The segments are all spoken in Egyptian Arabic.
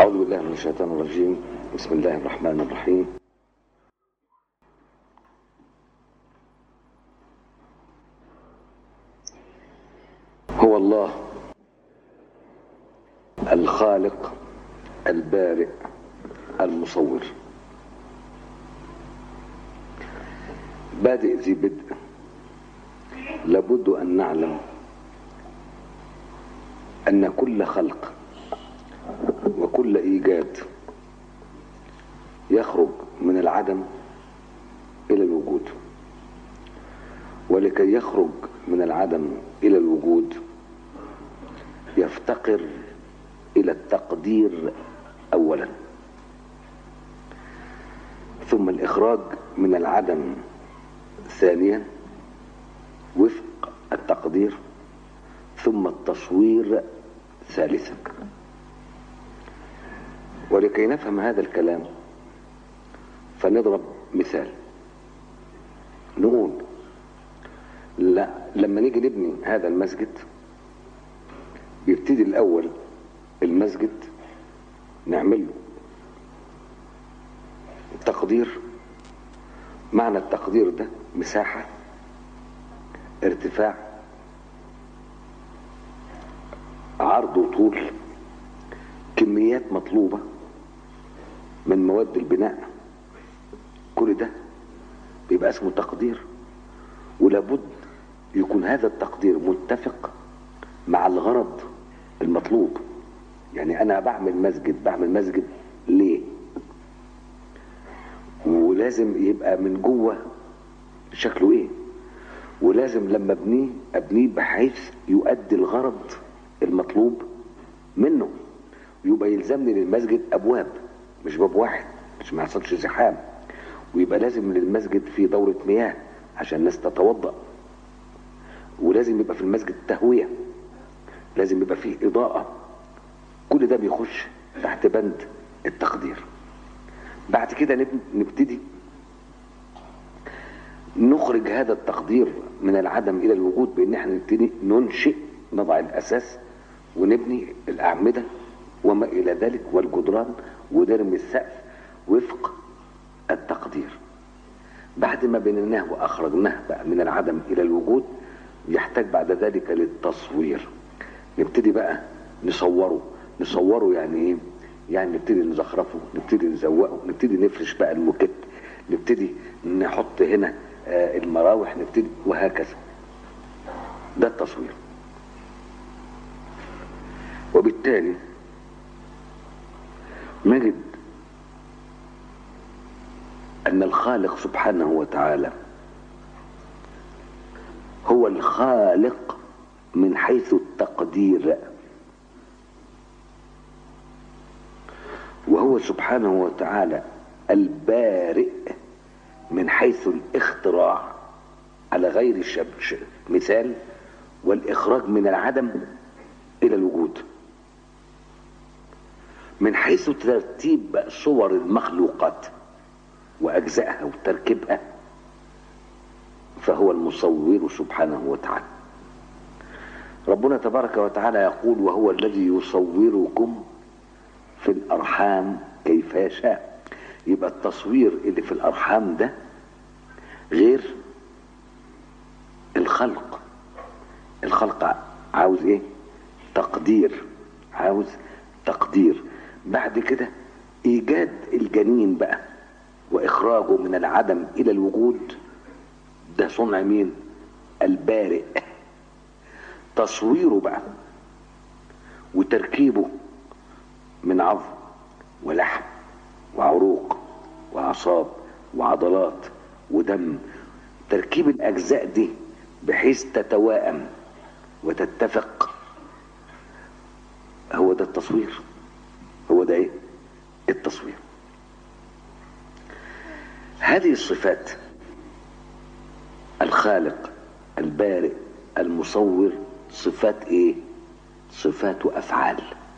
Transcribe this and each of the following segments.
أعوذ بالله من الشيطان الرجيم بسم الله الرحمن الرحيم هو الله الخالق البارئ المصور بادئ ذي بدء لابد أن نعلم أن كل خلق وكل إيجاد يخرج من العدم إلى الوجود ولكي يخرج من العدم إلى الوجود يفتقر إلى التقدير أولا ثم الإخراج من العدم ثانيا وفق التقدير ثم التصوير ثالثا ولكي نفهم هذا الكلام فنضرب مثال نقول لا لما نيجي نبني هذا المسجد بيبتدي الأول المسجد نعمله تقدير معنى التقدير ده مساحة ارتفاع عرض وطول كميات مطلوبة من مواد البناء كل ده بيبقى اسمه تقدير ولابد يكون هذا التقدير متفق مع الغرض المطلوب يعني انا بعمل مسجد بعمل مسجد ليه ولازم يبقى من جوه شكله ايه ولازم لما ابنيه ابنيه بحيث يؤدي الغرض المطلوب منه يبقى يلزمني للمسجد ابواب مش باب واحد مش ما يحصلش زحام ويبقى لازم للمسجد فيه دورة مياه عشان الناس تتوضأ ولازم يبقى في المسجد تهوية لازم يبقى فيه إضاءة كل ده بيخش تحت بند التقدير بعد كده نبتدي نخرج هذا التقدير من العدم إلى الوجود بأن احنا نبتدي ننشئ نضع الأساس ونبني الأعمدة وما إلى ذلك والجدران ونرمي السقف وفق التقدير بعد ما بنيناه وأخرجناه بقى من العدم إلى الوجود يحتاج بعد ذلك للتصوير نبتدي بقى نصوره نصوره يعني ايه يعني نبتدي نزخرفه نبتدي نزوقه نبتدي نفرش بقى الموكيت نبتدي نحط هنا آه المراوح نبتدي وهكذا ده التصوير وبالتالي نجد أن الخالق سبحانه وتعالى هو الخالق من حيث التقدير وهو سبحانه وتعالى البارئ من حيث الاختراع على غير الشبش مثال والإخراج من العدم إلى الوجود من حيث ترتيب صور المخلوقات وأجزائها وتركيبها فهو المصور سبحانه وتعالى ربنا تبارك وتعالى يقول وهو الذي يصوركم في الأرحام كيف يشاء يبقى التصوير اللي في الأرحام ده غير الخلق الخلق عاوز ايه تقدير عاوز تقدير بعد كده ايجاد الجنين بقى واخراجه من العدم الى الوجود ده صنع مين البارئ تصويره بقى وتركيبه من عظم ولحم وعروق واعصاب وعضلات ودم تركيب الاجزاء دي بحيث تتوائم وتتفق هو ده التصوير هو ده ايه التصوير هذه الصفات الخالق البارئ المصور صفات ايه صفات افعال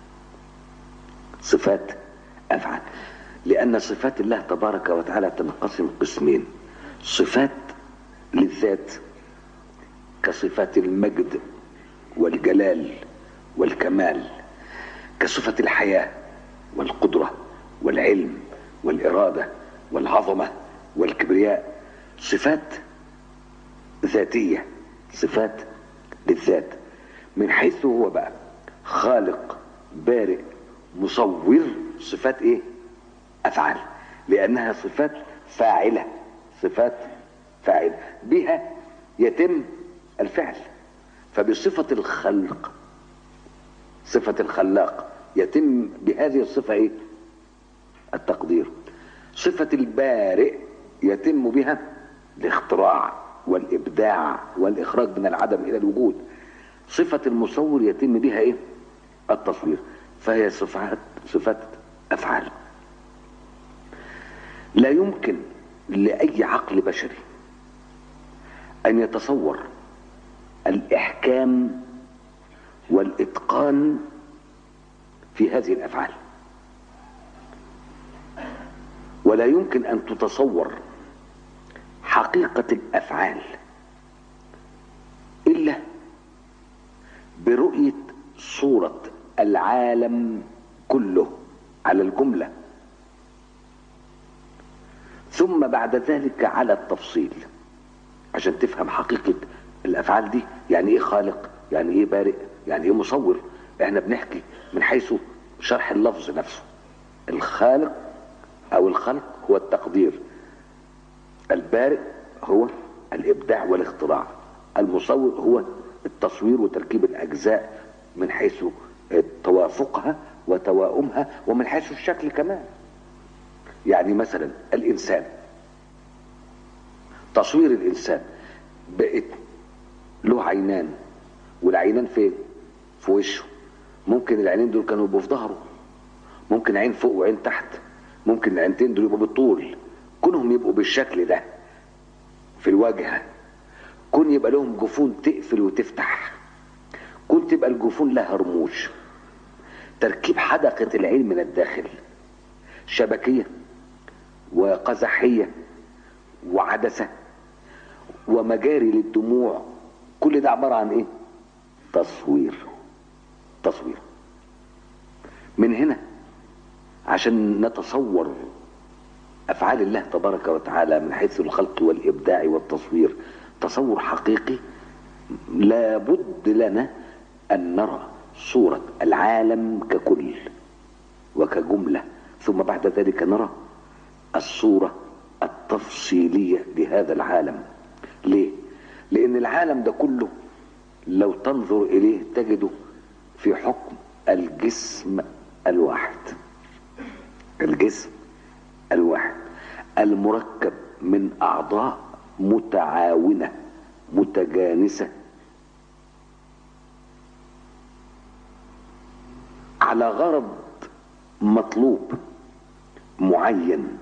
صفات افعال لان صفات الله تبارك وتعالى تنقسم قسمين صفات للذات كصفات المجد والجلال والكمال كصفة الحياة والقدرة والعلم والإرادة والعظمة والكبرياء صفات ذاتية صفات للذات من حيث هو بقى خالق بارئ مصور صفات ايه افعال لانها صفات فاعله صفات فاعله بها يتم الفعل فبصفه الخلق صفه الخلاق يتم بهذه الصفه ايه التقدير صفه البارئ يتم بها الاختراع والابداع والاخراج من العدم الى الوجود صفه المصور يتم بها ايه التصوير فهي صفات صفات افعال لا يمكن لاي عقل بشري ان يتصور الاحكام والاتقان في هذه الافعال ولا يمكن ان تتصور حقيقه الافعال الا برؤيه صوره العالم كله على الجمله ثم بعد ذلك على التفصيل عشان تفهم حقيقه الافعال دي يعني ايه خالق يعني ايه بارئ يعني ايه مصور احنا بنحكي من حيث شرح اللفظ نفسه الخالق او الخلق هو التقدير البارئ هو الابداع والاختراع المصور هو التصوير وتركيب الاجزاء من حيث توافقها وتواؤمها ومن حيث الشكل كمان يعني مثلا الانسان تصوير الانسان بقت له عينان والعينان فين في وشه ممكن العينين دول كانوا يبقوا في ظهره ممكن عين فوق وعين تحت ممكن العينتين دول يبقوا بالطول كونهم يبقوا بالشكل ده في الواجهه كون يبقى لهم جفون تقفل وتفتح كون تبقى الجفون لها رموش تركيب حدقة العين من الداخل شبكية وقزحية وعدسة ومجاري للدموع كل ده عبارة عن ايه تصوير تصوير من هنا عشان نتصور افعال الله تبارك وتعالى من حيث الخلق والابداع والتصوير تصور حقيقي لابد لنا ان نرى صورة العالم ككل وكجملة ثم بعد ذلك نرى الصورة التفصيلية لهذا العالم ليه؟ لأن العالم ده كله لو تنظر إليه تجده في حكم الجسم الواحد الجسم الواحد المركب من أعضاء متعاونة متجانسة على غرض مطلوب معين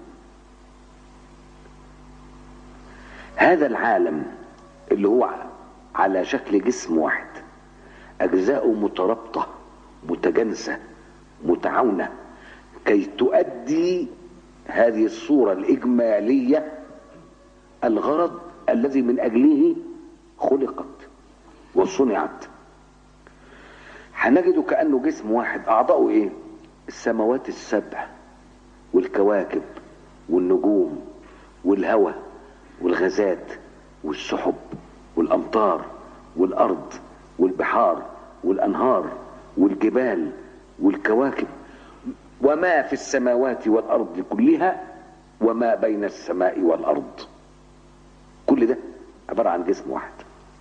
هذا العالم اللي هو على شكل جسم واحد أجزاؤه مترابطة متجانسة متعاونة كي تؤدي هذه الصورة الإجمالية الغرض الذي من أجله خلقت وصنعت هنجده كأنه جسم واحد أعضاؤه إيه؟ السماوات السبع والكواكب والنجوم والهواء والغازات والسحب والأمطار والأرض والبحار والأنهار والجبال والكواكب وما في السماوات والأرض كلها وما بين السماء والأرض كل ده عبارة عن جسم واحد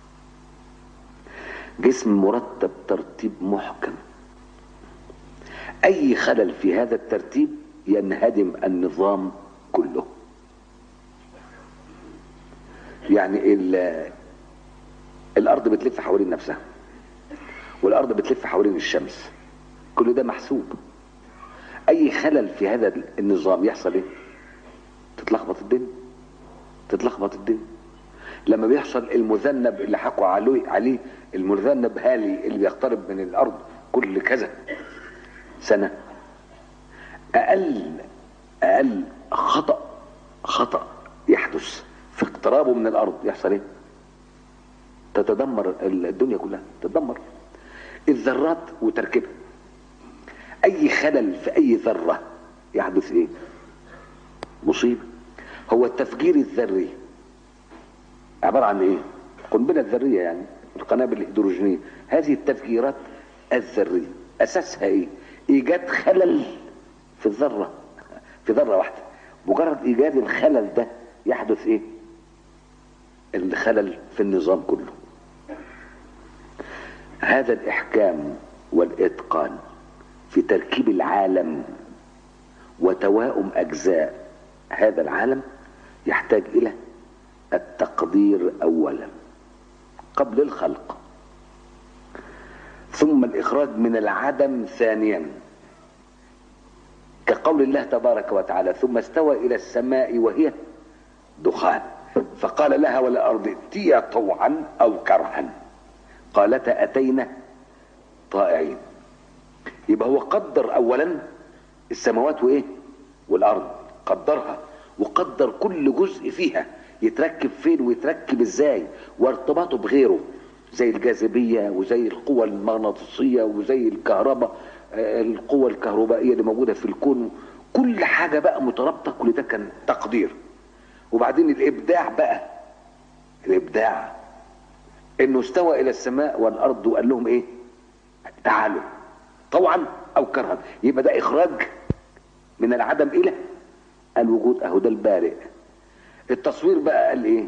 جسم مرتب ترتيب محكم اي خلل في هذا الترتيب ينهدم النظام كله يعني الارض بتلف حوالين نفسها والارض بتلف حوالين الشمس كل ده محسوب اي خلل في هذا النظام يحصل ايه تتلخبط الدنيا تتلخبط الدنيا لما بيحصل المذنب اللي حكوا عليه عليه المذنب هالي اللي بيقترب من الارض كل كذا سنه اقل اقل خطا خطا يحدث في اقترابه من الارض يحصل ايه تتدمر الدنيا كلها تتدمر الذرات وتركيبها اي خلل في اي ذره يحدث ايه مصيبه هو التفجير الذري عباره عن ايه قنبله ذريه يعني القنابل الهيدروجينيه هذه التفجيرات الذريه اساسها ايه ايجاد خلل في الذره في ذره واحده مجرد ايجاد الخلل ده يحدث ايه الخلل في النظام كله هذا الاحكام والاتقان في تركيب العالم وتواؤم اجزاء هذا العالم يحتاج الى التقدير اولا قبل الخلق ثم الاخراج من العدم ثانيا كقول الله تبارك وتعالى ثم استوى الى السماء وهي دخان فقال لها والارض ائتيا طوعا او كرها قالتا اتينا طائعين يبقى هو قدر اولا السماوات وايه والارض قدرها وقدر كل جزء فيها يتركب فين ويتركب ازاي وارتباطه بغيره زي الجاذبيه وزي القوى المغناطيسيه وزي الكهرباء القوى الكهربائيه اللي موجوده في الكون كل حاجه بقى مترابطه كل ده كان تقدير وبعدين الابداع بقى الابداع انه استوى الى السماء والارض وقال لهم ايه تعالوا طوعا او كرها يبقى ده اخراج من العدم الى الوجود اهو ده البارئ التصوير بقى قال ايه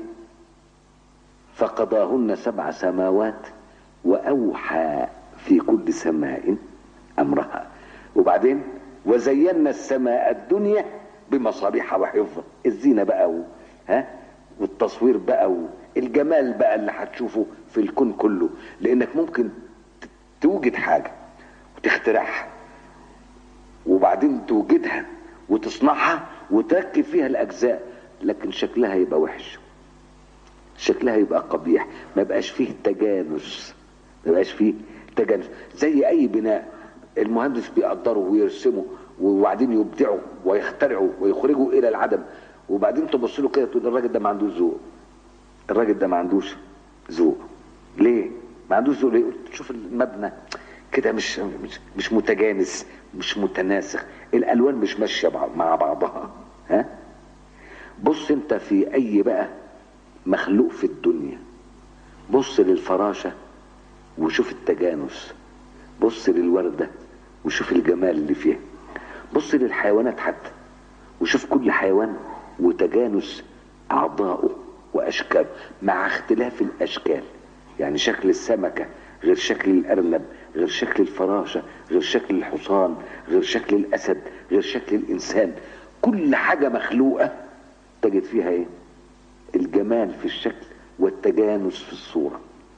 فقضاهن سبع سماوات واوحى في كل سماء امرها وبعدين وزينا السماء الدنيا بمصابيح وحفظا الزينه بقى و... ها والتصوير بقى والجمال بقى اللي هتشوفه في الكون كله لانك ممكن توجد حاجه وتخترعها وبعدين توجدها وتصنعها وتركب فيها الاجزاء لكن شكلها يبقى وحش شكلها يبقى قبيح ما يبقاش فيه تجانس ما يبقاش فيه تجانس زي اي بناء المهندس بيقدره ويرسمه وبعدين يبدعه ويخترعه ويخرجه الى العدم وبعدين تبص له كده تقول الراجل ده ما عندوش ذوق الراجل ده ما عندوش ذوق ليه ما عندوش ذوق ليه تشوف المبنى كده مش مش مش متجانس مش متناسق الالوان مش ماشيه مع بعضها ها بص انت في اي بقى مخلوق في الدنيا بص للفراشه وشوف التجانس بص للورده وشوف الجمال اللي فيها بص للحيوانات حتى وشوف كل حيوان وتجانس اعضائه واشكاله مع اختلاف الاشكال يعني شكل السمكه غير شكل الارنب غير شكل الفراشه غير شكل الحصان غير شكل الاسد غير شكل الانسان كل حاجه مخلوقه تجد فيها ايه الجمال في الشكل والتجانس في الصوره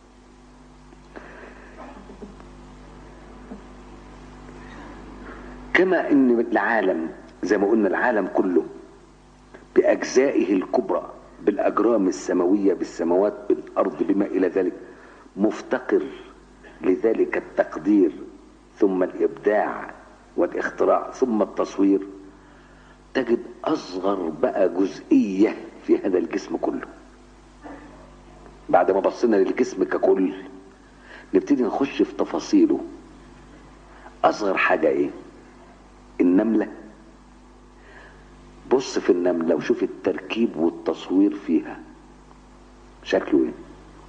كما ان العالم زي ما قلنا العالم كله باجزائه الكبرى بالاجرام السماويه بالسماوات بالارض بما الى ذلك مفتقر لذلك التقدير ثم الابداع والاختراع ثم التصوير تجد اصغر بقى جزئيه في هذا الجسم كله بعد ما بصينا للجسم ككل نبتدي نخش في تفاصيله اصغر حاجه ايه النمله بص في النمله وشوف التركيب والتصوير فيها شكله ايه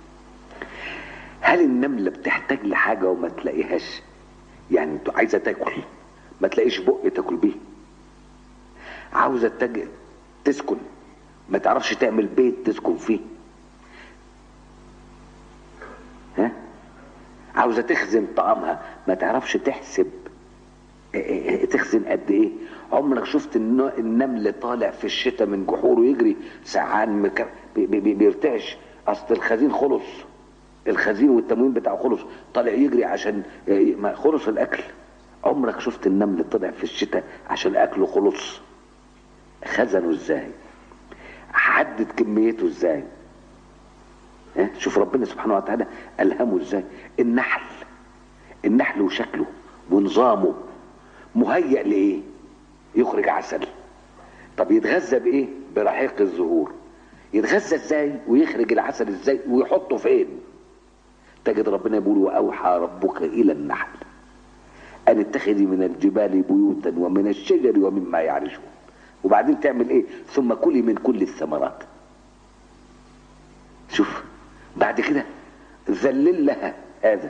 هل النمله بتحتاج لحاجه وما تلاقيهاش يعني انت عايزه تاكل ما تلاقيش بق تاكل بيه عاوزه تج... تسكن ما تعرفش تعمل بيت تسكن فيه ها عاوزه تخزن طعامها ما تعرفش تحسب تخزن قد ايه عمرك شفت النمل طالع في الشتاء من جحوره يجري سعان مك... بي... بي... بيرتعش اصل الخزين خلص الخزين والتموين بتاعه خلص طالع يجري عشان ما خلص الاكل عمرك شفت النمل طلع في الشتاء عشان اكله خلص خزنه ازاي حدد كميته ازاي ها شوف ربنا سبحانه وتعالى الهمه ازاي النحل النحل وشكله ونظامه مهيأ لايه يخرج عسل طب يتغذى بايه برحيق الزهور يتغذى ازاي ويخرج العسل ازاي ويحطه فين تجد ربنا يقول واوحى ربك الى النحل ان اتخذي من الجبال بيوتا ومن الشجر ومما يعرشون وبعدين تعمل ايه ثم كلي من كل الثمرات شوف بعد كده ذلل لها هذا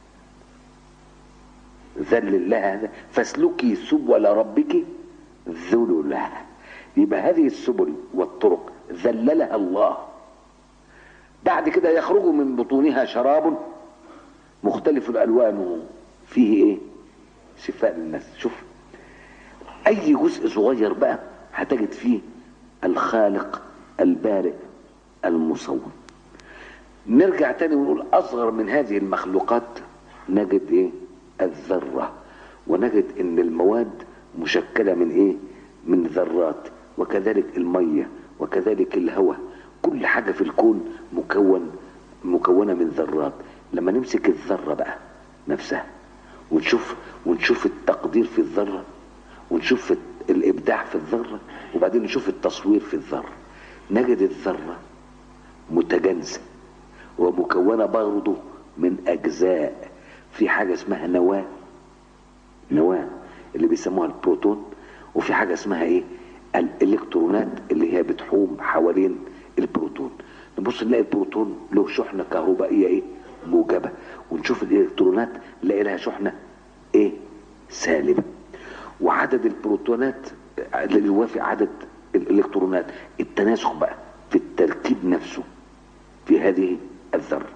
ذلل لها هذا فاسلكي سبل ربك ذللا يبقى هذه السبل والطرق ذللها الله بعد كده يخرج من بطونها شراب مختلف الالوان فيه ايه شفاء للناس شوف اي جزء صغير بقى هتجد فيه الخالق البارئ المصور نرجع تاني ونقول اصغر من هذه المخلوقات نجد ايه الذرة ونجد ان المواد مشكلة من ايه من ذرات وكذلك المية وكذلك الهواء كل حاجة في الكون مكون مكونة من ذرات لما نمسك الذرة بقى نفسها ونشوف ونشوف التقدير في الذرة ونشوف الإبداع في الذرة وبعدين نشوف التصوير في الذرة نجد الذرة متجانسة ومكونة برضه من أجزاء في حاجة اسمها نواة نواة اللي بيسموها البروتون وفي حاجة اسمها ايه الالكترونات اللي هي بتحوم حوالين البروتون نبص نلاقي البروتون له شحنة كهربائية ايه موجبة ونشوف الالكترونات نلاقي لها شحنة ايه سالبة وعدد البروتونات اللي يوافق عدد الالكترونات التناسخ بقى في التركيب نفسه في هذه الذره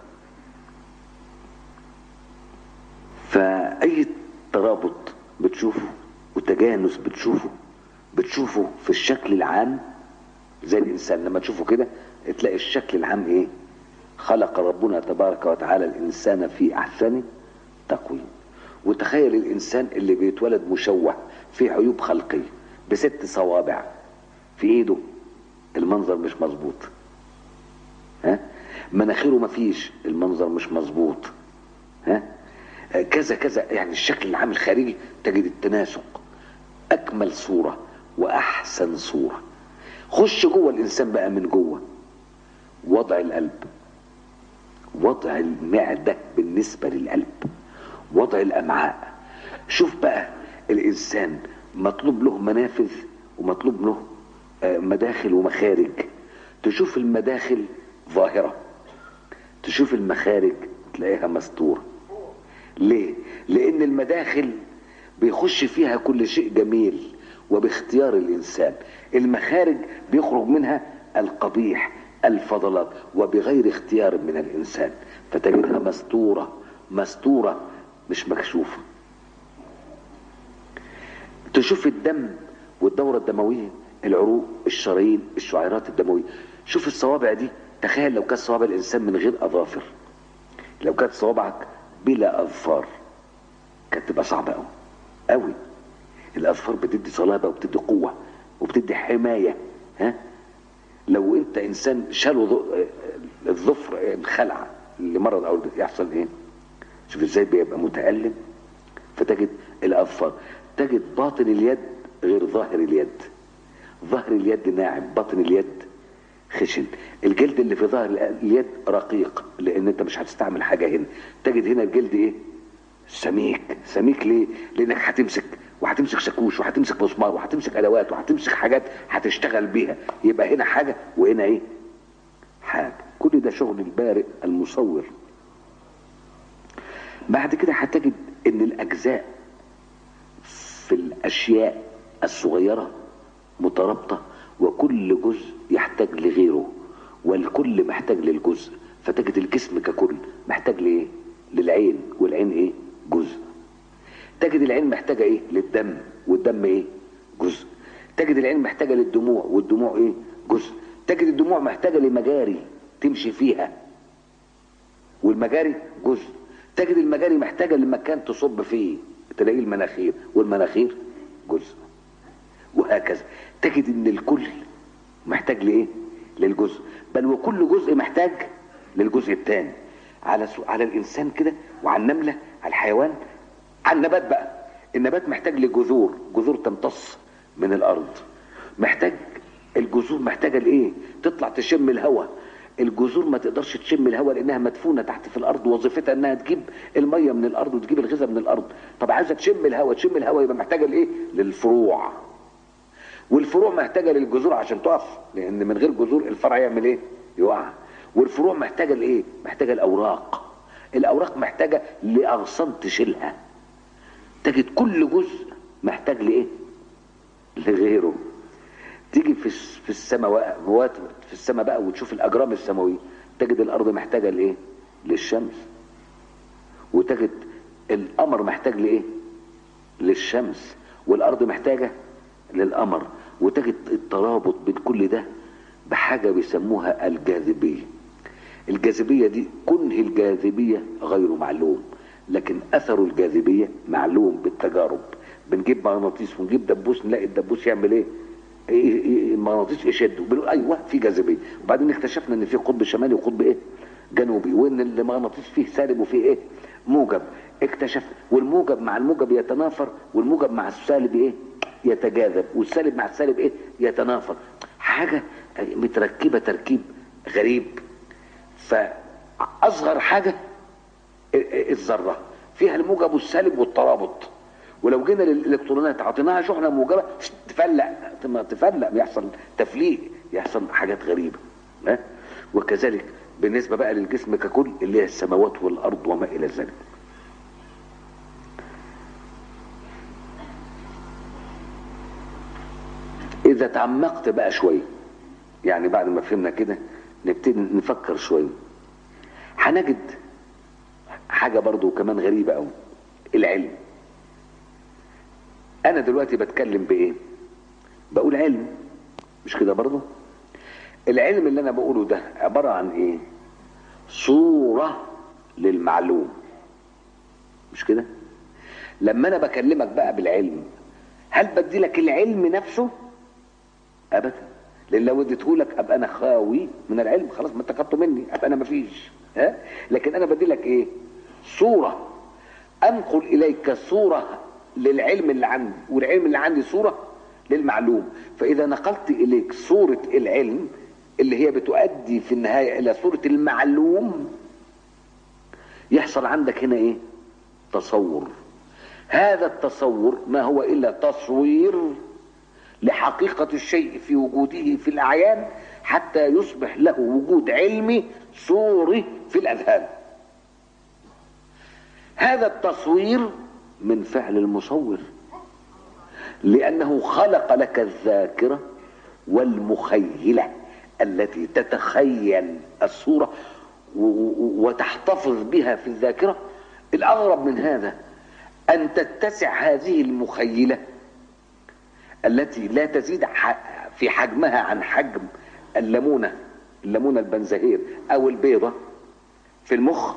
فأي ترابط بتشوفه وتجانس بتشوفه بتشوفه في الشكل العام زي الإنسان لما تشوفه كده تلاقي الشكل العام إيه خلق ربنا تبارك وتعالى الإنسان في أحسن تقويم وتخيل الإنسان اللي بيتولد مشوه في عيوب خلقية بست صوابع في إيده المنظر مش مظبوط ها مناخيره مفيش المنظر مش مظبوط ها كذا كذا يعني الشكل العام الخارجي تجد التناسق اكمل صوره واحسن صوره خش جوه الانسان بقى من جوه وضع القلب وضع المعده بالنسبه للقلب وضع الامعاء شوف بقى الانسان مطلوب له منافذ ومطلوب له مداخل ومخارج تشوف المداخل ظاهره تشوف المخارج تلاقيها مستوره ليه؟ لأن المداخل بيخش فيها كل شيء جميل وباختيار الإنسان المخارج بيخرج منها القبيح الفضلات وبغير اختيار من الإنسان فتجدها مستورة مستورة مش مكشوفة تشوف الدم والدورة الدموية العروق الشرايين الشعيرات الدموية شوف الصوابع دي تخيل لو كانت صوابع الإنسان من غير أظافر لو كانت صوابعك بلا اظفار كانت تبقى صعبه قوي قوي الاظفار بتدي صلابه وبتدي قوه وبتدي حمايه ها لو انت انسان شالوا الظفر انخلع لمرض او يحصل ايه شوف ازاي بيبقى متالم فتجد الاظفار تجد باطن اليد غير ظاهر اليد ظهر اليد ناعم باطن اليد خشن الجلد اللي في ظهر اليد رقيق لان انت مش هتستعمل حاجه هنا تجد هنا الجلد ايه سميك سميك ليه لانك هتمسك وهتمسك شاكوش وهتمسك مسمار وهتمسك ادوات وهتمسك حاجات هتشتغل بيها يبقى هنا حاجه وهنا ايه حاجه كل ده شغل البارئ المصور بعد كده هتجد ان الاجزاء في الاشياء الصغيره مترابطه وكل جزء يحتاج لغيره والكل محتاج للجزء فتجد الجسم ككل محتاج لايه للعين والعين ايه جزء تجد العين محتاجه ايه للدم والدم ايه جزء تجد العين محتاجه للدموع والدموع ايه جزء تجد الدموع محتاجه لمجاري تمشي فيها والمجاري جزء تجد المجاري محتاجه لمكان تصب فيه تلاقيه المناخير والمناخير جزء وهكذا تجد ان الكل محتاج لايه للجزء بل وكل جزء محتاج للجزء الثاني على سو... على الانسان كده وعلى النمله على الحيوان على النبات بقى النبات محتاج لجذور جذور تمتص من الارض محتاج الجذور محتاجه لايه تطلع تشم الهواء الجذور ما تقدرش تشم الهواء لانها مدفونه تحت في الارض وظيفتها انها تجيب الميه من الارض وتجيب الغذاء من الارض طب طب عايزه تشم الهواء تشم الهواء يبقى محتاجه لايه للفروع والفروع محتاجه للجذور عشان تقف لان من غير جذور الفرع يعمل ايه يقع والفروع محتاجه لايه محتاجه الاوراق الاوراق محتاجه لاغصان تشيلها تجد كل جزء محتاج لايه لغيره تيجي في في السماوات في السماء بقى وتشوف الاجرام السماويه تجد الارض محتاجه لايه للشمس وتجد القمر محتاج لايه للشمس والارض محتاجه للقمر وتجد الترابط بين كل ده بحاجه بيسموها الجاذبيه الجاذبيه دي كنه الجاذبيه غير معلوم لكن اثر الجاذبيه معلوم بالتجارب بنجيب مغناطيس ونجيب دبوس نلاقي الدبوس يعمل ايه المغناطيس يشد بنقول ايوه في جاذبيه وبعدين اكتشفنا ان في قطب شمالي وقطب ايه جنوبي وان المغناطيس فيه سالب وفيه ايه موجب اكتشف والموجب مع الموجب يتنافر والموجب مع السالب ايه يتجاذب والسالب مع السالب ايه يتنافر حاجه متركبه تركيب غريب فاصغر حاجه الذره فيها الموجب والسالب والترابط ولو جينا للالكترونات اعطيناها شحنه موجبه تفلق تفلق يحصل تفليق يحصل حاجات غريبه ها وكذلك بالنسبه بقى للجسم ككل اللي هي السماوات والارض وما الى ذلك اذا تعمقت بقى شويه يعني بعد ما فهمنا كده نبتدي نفكر شويه هنجد حاجه برضو كمان غريبه قوي العلم انا دلوقتي بتكلم بايه بقول علم مش كده برضو العلم اللي انا بقوله ده عباره عن ايه صوره للمعلوم مش كده لما انا بكلمك بقى بالعلم هل بدي لك العلم نفسه ابدا لان لو اديته لك ابقى انا خاوي من العلم خلاص ما انت مني ابقى انا مفيش ها لكن انا بدي لك ايه صوره انقل اليك صوره للعلم اللي عندي والعلم اللي عندي صوره للمعلوم فاذا نقلت اليك صوره العلم اللي هي بتؤدي في النهايه الى صوره المعلوم يحصل عندك هنا ايه تصور هذا التصور ما هو الا تصوير لحقيقة الشيء في وجوده في الأعيان حتى يصبح له وجود علمي صوري في الأذهان هذا التصوير من فعل المصور لأنه خلق لك الذاكرة والمخيلة التي تتخيل الصورة وتحتفظ بها في الذاكرة الأغرب من هذا أن تتسع هذه المخيلة التي لا تزيد في حجمها عن حجم الليمونة الليمونة البنزهير أو البيضة في المخ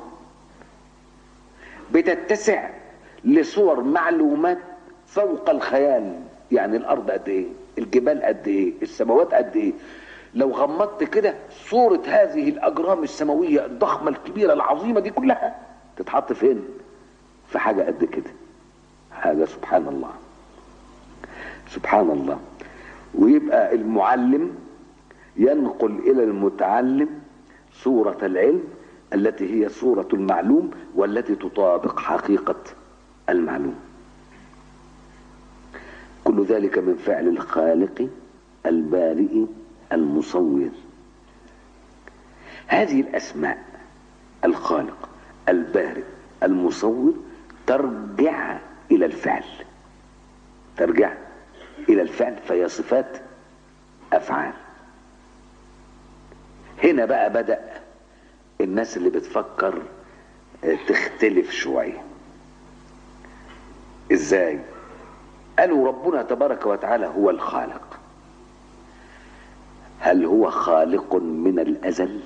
بتتسع لصور معلومات فوق الخيال يعني الأرض قد إيه الجبال قد إيه السماوات قد إيه لو غمضت كده صورة هذه الأجرام السماوية الضخمة الكبيرة العظيمة دي كلها تتحط فين في حاجة قد كده حاجة سبحان الله سبحان الله ويبقى المعلم ينقل إلى المتعلم صورة العلم التي هي صورة المعلوم والتي تطابق حقيقة المعلوم كل ذلك من فعل الخالق البارئ المصور هذه الأسماء الخالق البارئ المصور ترجع إلى الفعل ترجع إلى الفعل فهي صفات أفعال هنا بقى بدأ الناس اللي بتفكر تختلف شوية ازاي قالوا ربنا تبارك وتعالى هو الخالق هل هو خالق من الأزل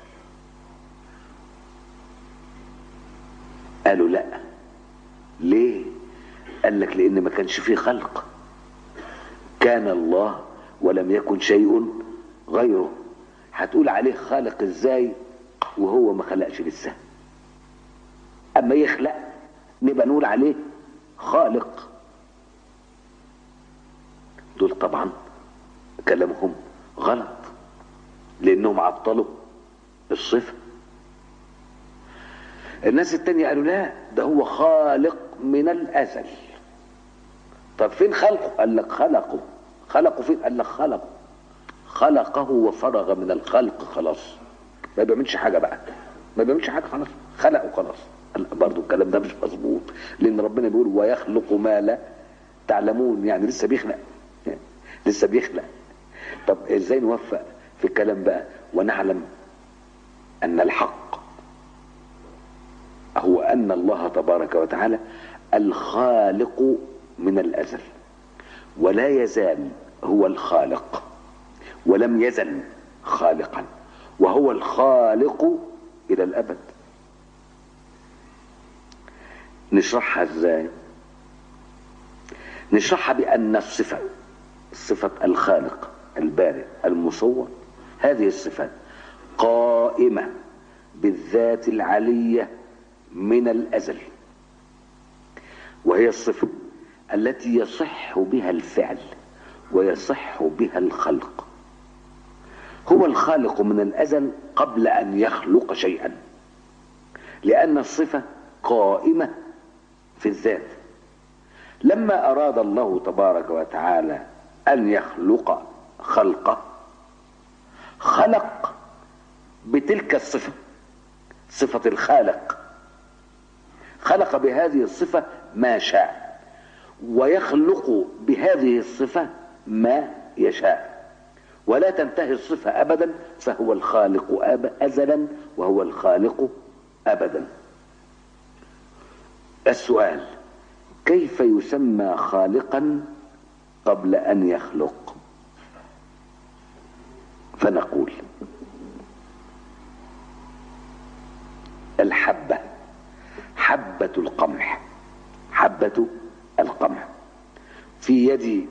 قالوا لا ليه قال لك لأن ما كانش فيه خلق كان الله ولم يكن شيء غيره هتقول عليه خالق ازاي وهو ما خلقش لسه اما يخلق نبقى نقول عليه خالق دول طبعا كلامهم غلط لانهم عطلوا الصفه الناس التانية قالوا لا ده هو خالق من الازل طب فين خلقه قال لك خلقه خلقه فين قال لك خلقه خلقه وفرغ من الخلق خلاص ما بيعملش حاجه بقى ما بيعملش حاجه خلاص خلقه خلاص برضه الكلام ده مش مظبوط لان ربنا بيقول ويخلق ما لا تعلمون يعني لسه بيخلق لسه بيخلق طب ازاي نوفق في الكلام بقى ونعلم ان الحق هو ان الله تبارك وتعالى الخالق من الازل ولا يزال هو الخالق ولم يزل خالقا وهو الخالق الى الابد نشرحها ازاي نشرحها بان الصفه صفه الخالق البارئ المصور هذه الصفات قائمه بالذات العليه من الازل وهي الصفه التي يصح بها الفعل ويصح بها الخلق هو الخالق من الازل قبل ان يخلق شيئا لان الصفه قائمه في الذات لما اراد الله تبارك وتعالى ان يخلق خلقه خلق بتلك الصفه صفه الخالق خلق بهذه الصفه ما شاء ويخلق بهذه الصفه ما يشاء ولا تنتهي الصفه ابدا فهو الخالق أب ازلا وهو الخالق ابدا السؤال كيف يسمى خالقا قبل ان يخلق فنقول الحبه حبه القمح حبه القمح في يدي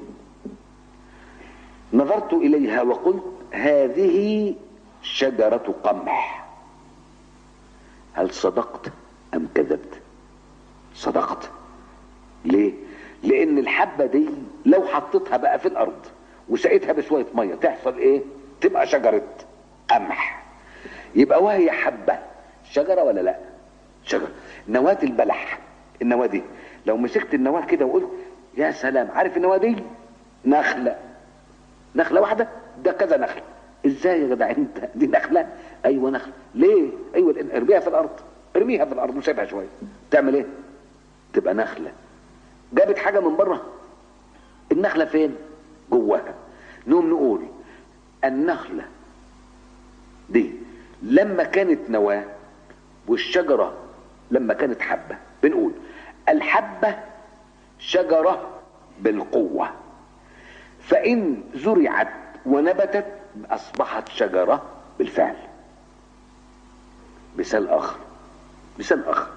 نظرت اليها وقلت هذه شجره قمح هل صدقت ام كذبت صدقت ليه لان الحبه دي لو حطيتها بقى في الارض وسقيتها بشويه ميه تحصل ايه تبقى شجره قمح يبقى وهي حبه شجره ولا لا شجره نواه البلح النواه دي لو مسكت النواه كده وقلت يا سلام عارف النواه دي نخله نخله واحده ده كذا نخله ازاي يا جدع انت دي نخله ايوه نخله ليه ايوه لأن ارميها في الارض ارميها في الارض وسيبها شويه تعمل ايه تبقى نخله جابت حاجه من بره النخله فين جواها نقوم نقول النخله دي لما كانت نواه والشجره لما كانت حبه بنقول الحبه شجره بالقوه فان زرعت ونبتت اصبحت شجره بالفعل مثال اخر مثال اخر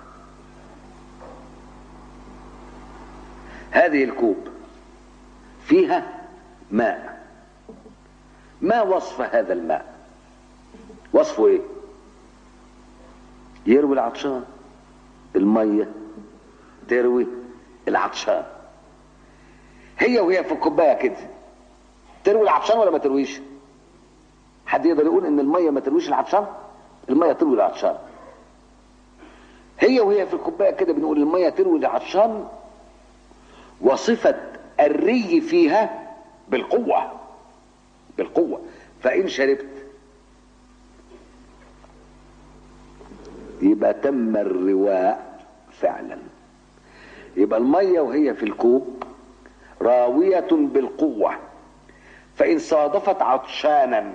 هذه الكوب فيها ماء ما وصف هذا الماء وصفه ايه يروي العطشان الميه تروي العطشان هي وهي في الكوبايه كده تروي العطشان ولا ما ترويش حد يقدر يقول ان الميه ما ترويش العطشان الميه تروي العطشان هي وهي في الكوبايه كده بنقول الميه تروي العطشان وصفه الري فيها بالقوه بالقوه فان شربت يبقى تم الرواء فعلا يبقى الميه وهي في الكوب راويه بالقوه فان صادفت عطشانا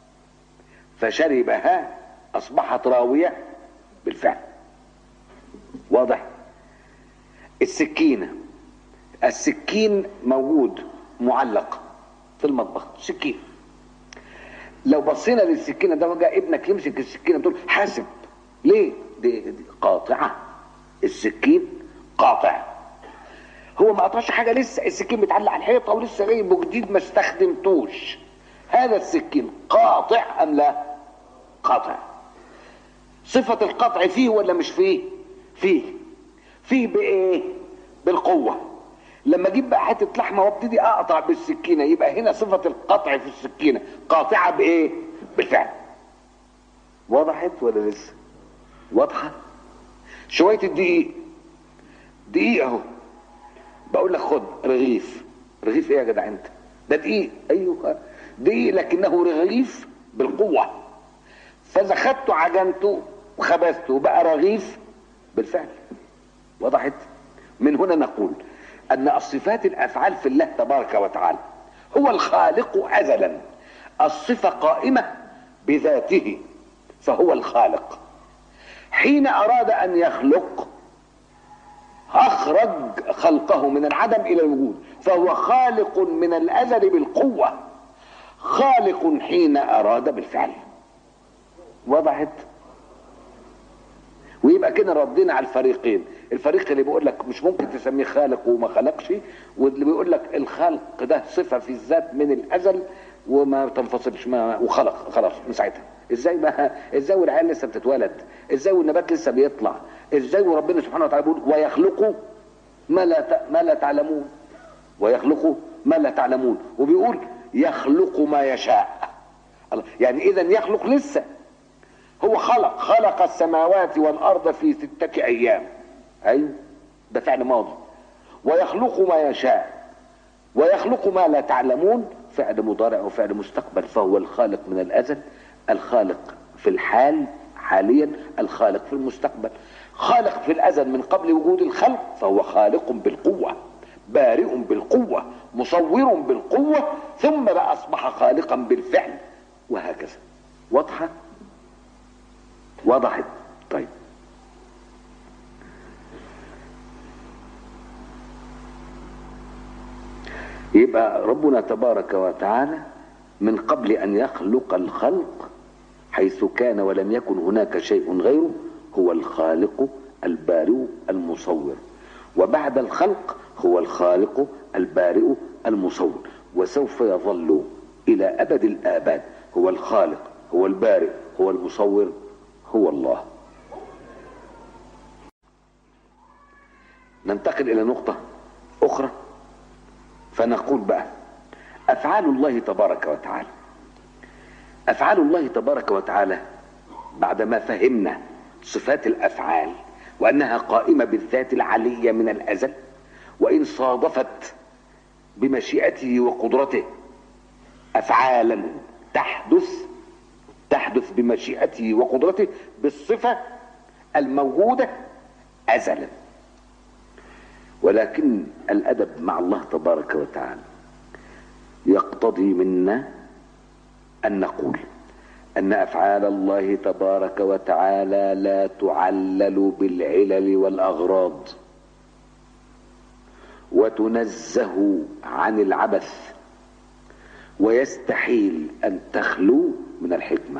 فشربها اصبحت راويه بالفعل واضح السكينه السكين موجود معلق في المطبخ سكين لو بصينا للسكينه ده وجاء ابنك يمسك السكينه تقول حاسب ليه دي, دي قاطعه السكين قاطع هو ما قطعش حاجه لسه السكين متعلق على الحيطه ولسه جايبه جديد ما استخدمتوش هذا السكين قاطع ام لا قاطع صفه القطع فيه ولا مش فيه فيه فيه بايه بالقوه لما اجيب بقى حته لحمه وابتدي اقطع بالسكينه يبقى هنا صفه القطع في السكينه قاطعه بايه بالفعل وضحت ولا لسه واضحه شويه الدقيق دقيق اهو بقول لك خد رغيف رغيف ايه يا جدع انت ده دقيق ايوه دقيق لكنه رغيف بالقوه فاذا خدته عجنته وخبزته بقى رغيف بالفعل وضحت من هنا نقول ان الصفات الافعال في الله تبارك وتعالى هو الخالق ازلا الصفه قائمه بذاته فهو الخالق حين اراد ان يخلق اخرج خلقه من العدم الى الوجود فهو خالق من الازل بالقوه خالق حين اراد بالفعل وضحت ويبقى كده ردينا على الفريقين الفريق اللي بيقول لك مش ممكن تسميه خالق وما خلقش واللي بيقول لك الخلق ده صفه في الذات من الازل وما تنفصلش ما وخلق خلاص من ساعتها ازاي ما ازاي والعيال لسه بتتولد ازاي والنبات لسه بيطلع ازاي وربنا سبحانه وتعالى بيقول ويخلقوا ما لا ت... ما لا تعلمون ويخلقوا ما لا تعلمون وبيقول يخلق ما يشاء الله. يعني اذا يخلق لسه هو خلق خلق السماوات والارض في ستة ايام ايوه ده فعل ماضي ويخلق ما يشاء ويخلق ما لا تعلمون فعل مضارع وفعل مستقبل فهو الخالق من الازل الخالق في الحال حاليا الخالق في المستقبل خالق في الازل من قبل وجود الخلق فهو خالق بالقوه بارئ بالقوه مصور بالقوه ثم بقى اصبح خالقا بالفعل وهكذا واضحه وضحت طيب يبقى ربنا تبارك وتعالى من قبل ان يخلق الخلق حيث كان ولم يكن هناك شيء غيره هو الخالق البارئ المصور وبعد الخلق هو الخالق البارئ المصور وسوف يظل الى ابد الاباد هو الخالق هو البارئ هو المصور هو الله ننتقل الى نقطه اخرى فنقول بقى افعال الله تبارك وتعالى افعال الله تبارك وتعالى بعدما فهمنا صفات الافعال وانها قائمه بالذات العليه من الازل وان صادفت بمشيئته وقدرته افعالا تحدث تحدث بمشيئته وقدرته بالصفه الموجوده ازلا ولكن الادب مع الله تبارك وتعالى يقتضي منا ان نقول ان افعال الله تبارك وتعالى لا تعلل بالعلل والاغراض وتنزه عن العبث ويستحيل ان تخلو من الحكمه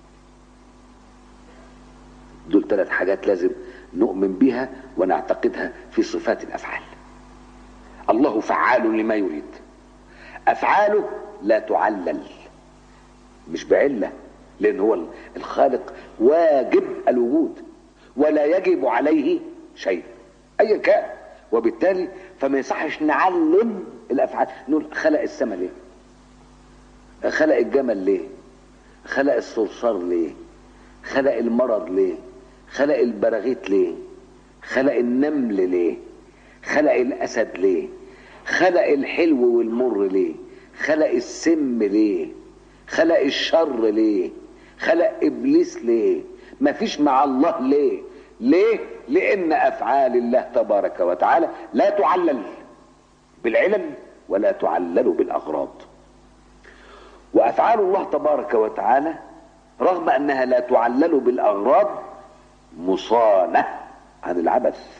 دول ثلاث حاجات لازم نؤمن بها ونعتقدها في صفات الافعال الله فعال لما يريد افعاله لا تعلل مش بعله لان هو الخالق واجب الوجود ولا يجب عليه شيء ايا كان وبالتالي فما يصحش نعلم الافعال نقول خلق السماء ليه خلق الجمل ليه خلق الصرصار ليه خلق المرض ليه خلق البراغيث ليه خلق النمل ليه خلق الاسد ليه خلق الحلو والمر ليه خلق السم ليه خلق الشر ليه خلق ابليس ليه مفيش مع الله ليه ليه لان افعال الله تبارك وتعالى لا تعلل بالعلل ولا تعلل بالاغراض وافعال الله تبارك وتعالى رغم انها لا تعلل بالاغراض مصانه عن العبث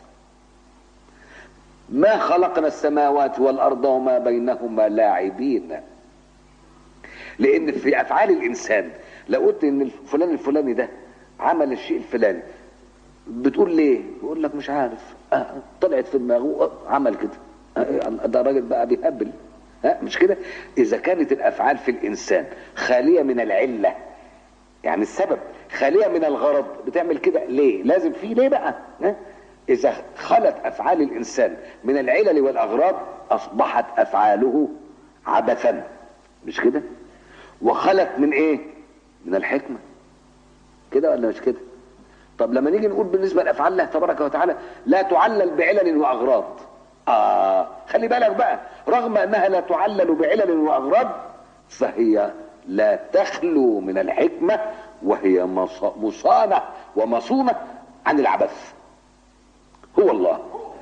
ما خلقنا السماوات والارض وما بينهما لاعبين لان في افعال الانسان لو قلت ان فلان الفلاني ده عمل الشيء الفلاني بتقول ليه بيقول لك مش عارف آه طلعت في دماغه آه عمل كده آه ده راجل بقى بيهبل ها مش كده اذا كانت الافعال في الانسان خاليه من العله يعني السبب خاليه من الغرض بتعمل كده ليه لازم في ليه بقى ها اذا خلت افعال الانسان من العلل والاغراض اصبحت افعاله عبثا مش كده وخلت من ايه من الحكمه كده ولا مش كده طب لما نيجي نقول بالنسبه لافعال الله تبارك وتعالى لا تعلل بعلل واغراض اه خلي بالك بقى رغم انها لا تعلل بعلل واغراض فهي لا تخلو من الحكمه وهي مص- مصانه ومصونه عن العبث هو الله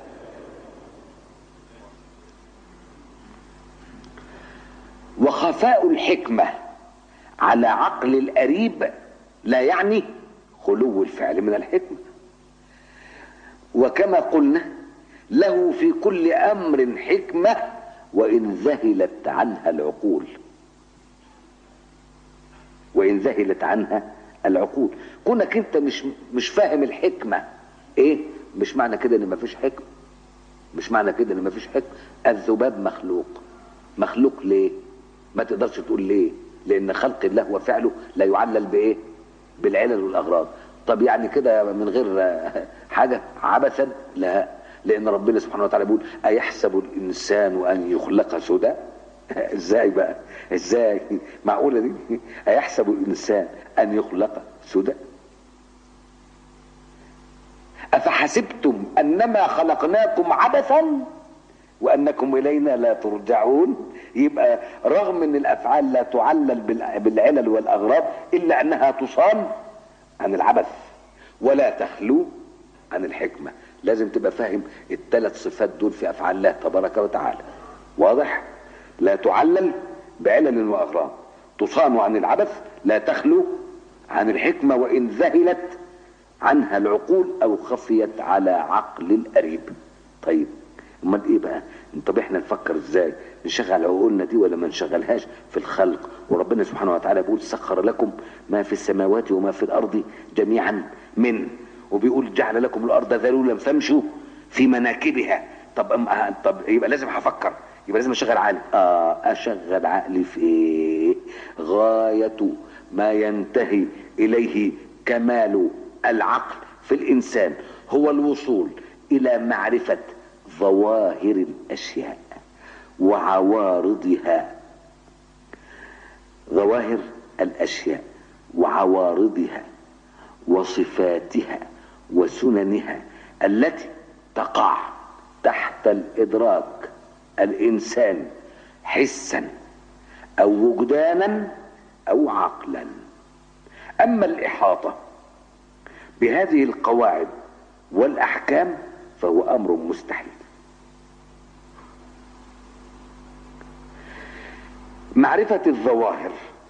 وخفاء الحكمة على عقل القريب لا يعني خلو الفعل من الحكمة وكما قلنا له في كل أمر حكمة وإن ذهلت عنها العقول وإن ذهلت عنها العقول كونك أنت مش مش فاهم الحكمة إيه مش معنى كده إن مفيش حكمة مش معنى كده إن مفيش حكمة الذباب مخلوق مخلوق ليه ما تقدرش تقول ليه لان خلق الله وفعله لا يعلل بايه بالعلل والاغراض طب يعني كده من غير آه، حاجه عبثا لا لان ربنا سبحانه وتعالى بيقول ايحسب الانسان ان يخلق سدى ازاي بقى ازاي معقوله دي ايحسب الانسان ان يخلق سدى افحسبتم انما خلقناكم عبثا وانكم الينا لا ترجعون يبقى رغم ان الافعال لا تعلل بال- بالعلل والاغراض الا انها تصان عن العبث ولا تخلو عن الحكمه لازم تبقى فاهم الثلاث صفات دول في افعال الله تبارك وتعالى واضح لا تعلل بعلل واغراض تصان عن العبث لا تخلو عن الحكمه وان ذهلت عنها العقول او خفيت على عقل القريب طيب امال ايه بقى طب احنا نفكر ازاي نشغل عقولنا دي ولا ما نشغلهاش في الخلق وربنا سبحانه وتعالى بيقول سخر لكم ما في السماوات وما في الارض جميعا من وبيقول جعل لكم الارض ذلولا فامشوا في مناكبها طب أم- طب يبقى لازم هفكر يبقى لازم اشغل عقلي اه اشغل عقلي في ايه غايه ما ينتهي اليه كمال العقل في الانسان هو الوصول الى معرفه ظواهر الاشياء وعوارضها ظواهر الاشياء وعوارضها وصفاتها وسننها التي تقع تحت الادراك الانساني حسا او وجدانا او عقلا اما الاحاطه بهذه القواعد والاحكام فهو امر مستحيل معرفه الظواهر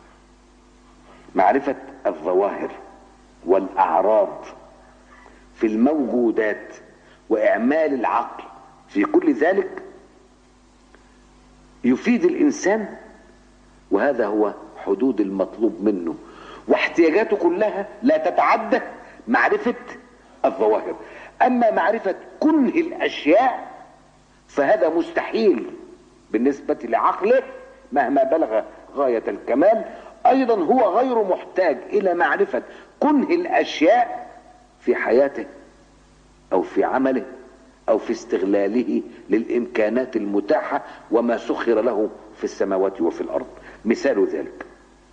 معرفه الظواهر والاعراض في الموجودات واعمال العقل في كل ذلك يفيد الانسان وهذا هو حدود المطلوب منه واحتياجاته كلها لا تتعدى معرفه الظواهر اما معرفه كنه الاشياء فهذا مستحيل بالنسبه لعقله مهما بلغ غايه الكمال ايضا هو غير محتاج الى معرفه كنه الاشياء في حياته او في عمله او في استغلاله للامكانات المتاحه وما سخر له في السماوات وفي الارض مثال ذلك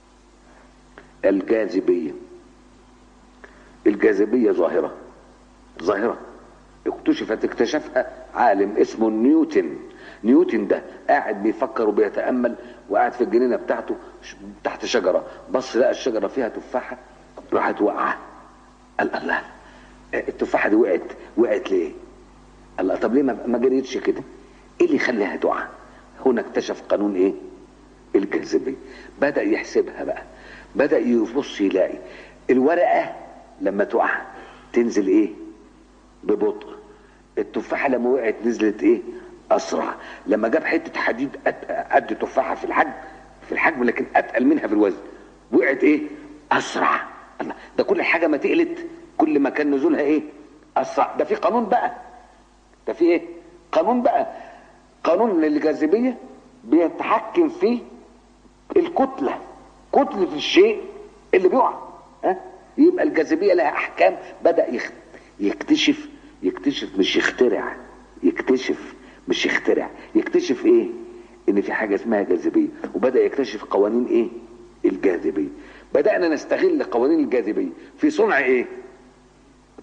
الجاذبيه الجاذبيه ظاهره ظاهره اكتشفت اكتشفها عالم اسمه نيوتن نيوتن ده قاعد بيفكر وبيتامل وقاعد في الجنينه بتاعته ش- تحت شجره بص لقى الشجره فيها تفاحه راحت وقعه قال الله التفاحه دي وقعت وقعت ليه؟ الله طب ليه ما ما جريتش كده؟ ايه اللي يخليها تقع؟ هنا اكتشف قانون ايه؟ الجاذبيه بدا يحسبها بقى بدا يبص يلاقي الورقه لما تقع تنزل ايه؟ ببطء التفاحه لما وقعت نزلت ايه؟ اسرع لما جاب حته حديد قد قد تفاحه في الحجم في الحجم لكن اتقل منها في الوزن وقعت ايه؟ اسرع الله ده كل حاجه ما تقلت كل ما كان نزولها ايه؟ اسرع ده في قانون بقى ده في ايه؟ قانون بقى قانون الجاذبيه بيتحكم في الكتله كتله الشيء اللي بيقع ها يبقى الجاذبيه لها احكام بدا يخ- يكتشف يكتشف مش يخترع يكتشف مش يخترع يكتشف ايه ان في حاجه اسمها جاذبيه وبدا يكتشف قوانين ايه الجاذبيه بدانا نستغل قوانين الجاذبيه في صنع ايه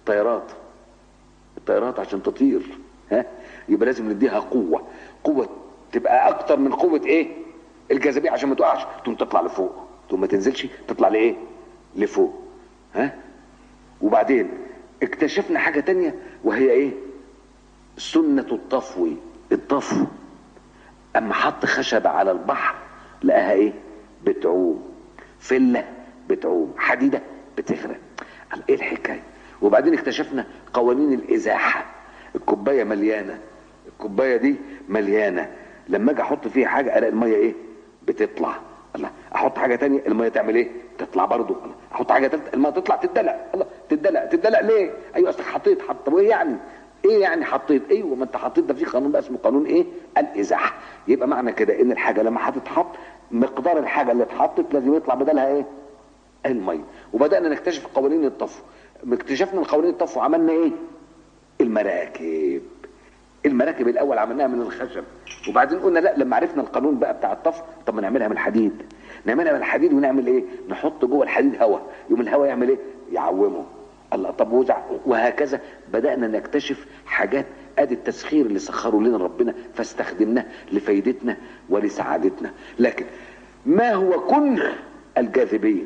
الطيارات الطيارات عشان تطير ها يبقى لازم نديها قوه قوه تبقى اكتر من قوه ايه الجاذبيه عشان ما تقعش تقوم تطلع لفوق تقوم ما تنزلش تطلع لايه لفوق ها وبعدين اكتشفنا حاجه تانية وهي ايه سنه الطفو الطفو اما حط خشبه على البحر لقاها ايه بتعوم فله بتعوم حديده بتغرق قال ايه الحكايه وبعدين اكتشفنا قوانين الازاحه الكوبايه مليانه الكوبايه دي مليانه لما اجي احط فيها حاجه الاقي الميه ايه بتطلع الله احط حاجه تانية الميه تعمل ايه تطلع برضه الله احط حاجه ثالثه الميه تطلع تدلق الله تدلق تدلق ليه ايوه اصلك حطيت حط طب ايه يعني ايه يعني حطيت ايوه ما انت حطيت ده في قانون بقى اسمه قانون ايه الازاحه يبقى معنى كده ان الحاجه لما هتتحط مقدار الحاجه اللي اتحطت لازم يطلع بدلها ايه الميه وبدانا نكتشف قوانين الطفو اكتشفنا قوانين الطفو عملنا ايه المراكب المراكب الاول عملناها من الخشب وبعدين قلنا لا لما عرفنا القانون بقى بتاع الطفو طب ما نعملها من الحديد نعملها من الحديد ونعمل ايه نحط جوه الحديد هواء يوم الهواء يعمل ايه يعومه الله طب وزع وهكذا بدانا نكتشف حاجات ادي التسخير اللي سخره لنا ربنا فاستخدمناه لفائدتنا ولسعادتنا لكن ما هو كنه الجاذبيه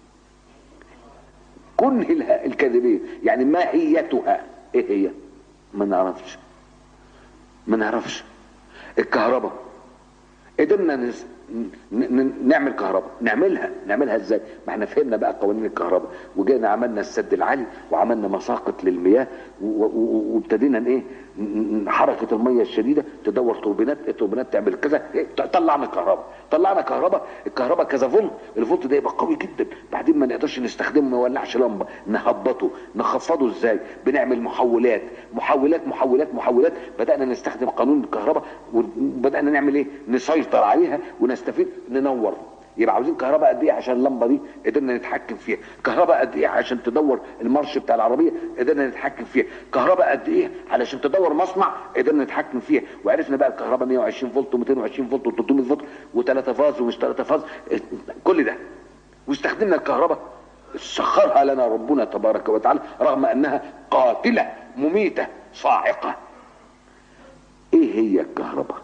كنه الكاذبيه يعني ماهيتها ايه هي ما نعرفش ما نعرفش الكهرباء قدرنا نس... ن... نعمل كهرباء نعملها نعملها ازاي ما احنا فهمنا بقى قوانين الكهرباء وجينا عملنا السد العالي وعملنا مساقط للمياه وابتدينا و... ايه حركه الميه الشديده تدور توربينات التوربينات تعمل كذا إيه؟ طلعنا كهرباء طلعنا كهرباء الكهرباء كذا فولت الفولت ده يبقى قوي جدا بعدين ما نقدرش نستخدمه ما يولعش لمبه نهبطه نخفضه ازاي بنعمل محولات محولات محولات محولات بدانا نستخدم قانون الكهرباء وبدانا نعمل ايه نسيطر عليها ونستفيد ننور يبقى عاوزين كهرباء قد ايه عشان اللمبه دي قدرنا نتحكم فيها كهرباء قد ايه عشان تدور المارش بتاع العربيه قدرنا نتحكم فيها كهرباء قد ايه علشان تدور مصنع قدرنا نتحكم فيها وعرفنا بقى الكهرباء 120 فولت و220 فولت و300 فولت و3 فاز ومش 3 فاز كل ده واستخدمنا الكهرباء سخرها لنا ربنا تبارك وتعالى رغم انها قاتله مميته صاعقه ايه هي الكهرباء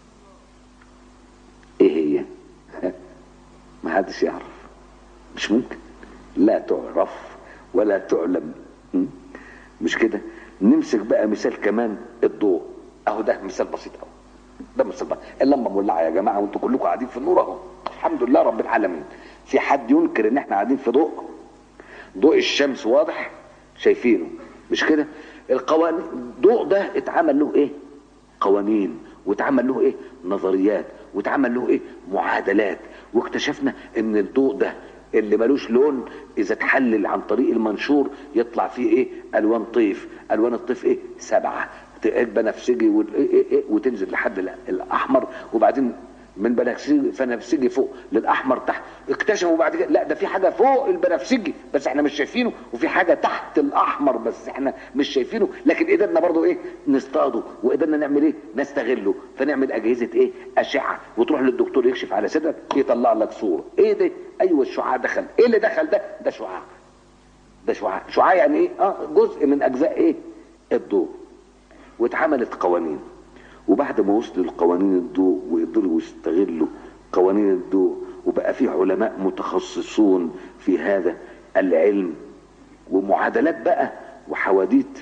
ايه هي ما حدش يعرف مش ممكن لا تعرف ولا تعلم مش كده نمسك بقى مثال كمان الضوء اهو ده مثال بسيط اهو ده مثال بسيط اللمبه مولعه يا جماعه وانتوا كلكم قاعدين في النور اهو الحمد لله رب العالمين في حد ينكر ان احنا قاعدين في ضوء ضوء الشمس واضح شايفينه مش كده القوانين الضوء ده اتعمل له ايه قوانين واتعمل له ايه نظريات واتعمل له ايه معادلات واكتشفنا ان الضوء ده اللي ملوش لون اذا اتحلل عن طريق المنشور يطلع فيه ايه الوان طيف الوان الطيف ايه سبعه بنفسجي وتنزل لحد الاحمر وبعدين من بنفسجي فنفسجي فوق للاحمر تحت اكتشفوا بعد كده لا ده في حاجه فوق البنفسجي بس احنا مش شايفينه وفي حاجه تحت الاحمر بس احنا مش شايفينه لكن قدرنا برضو ايه نصطاده وقدرنا نعمل ايه نستغله فنعمل اجهزه ايه اشعه وتروح للدكتور يكشف على صدرك يطلع لك صوره ايه ده ايوه الشعاع دخل ايه اللي دخل ده ده شعاع ده شعاع شعاع يعني ايه اه جزء من اجزاء ايه الضوء واتعملت قوانين وبعد ما وصلوا لقوانين الضوء وقدروا يستغلوا قوانين الضوء وبقى في علماء متخصصون في هذا العلم ومعادلات بقى وحواديت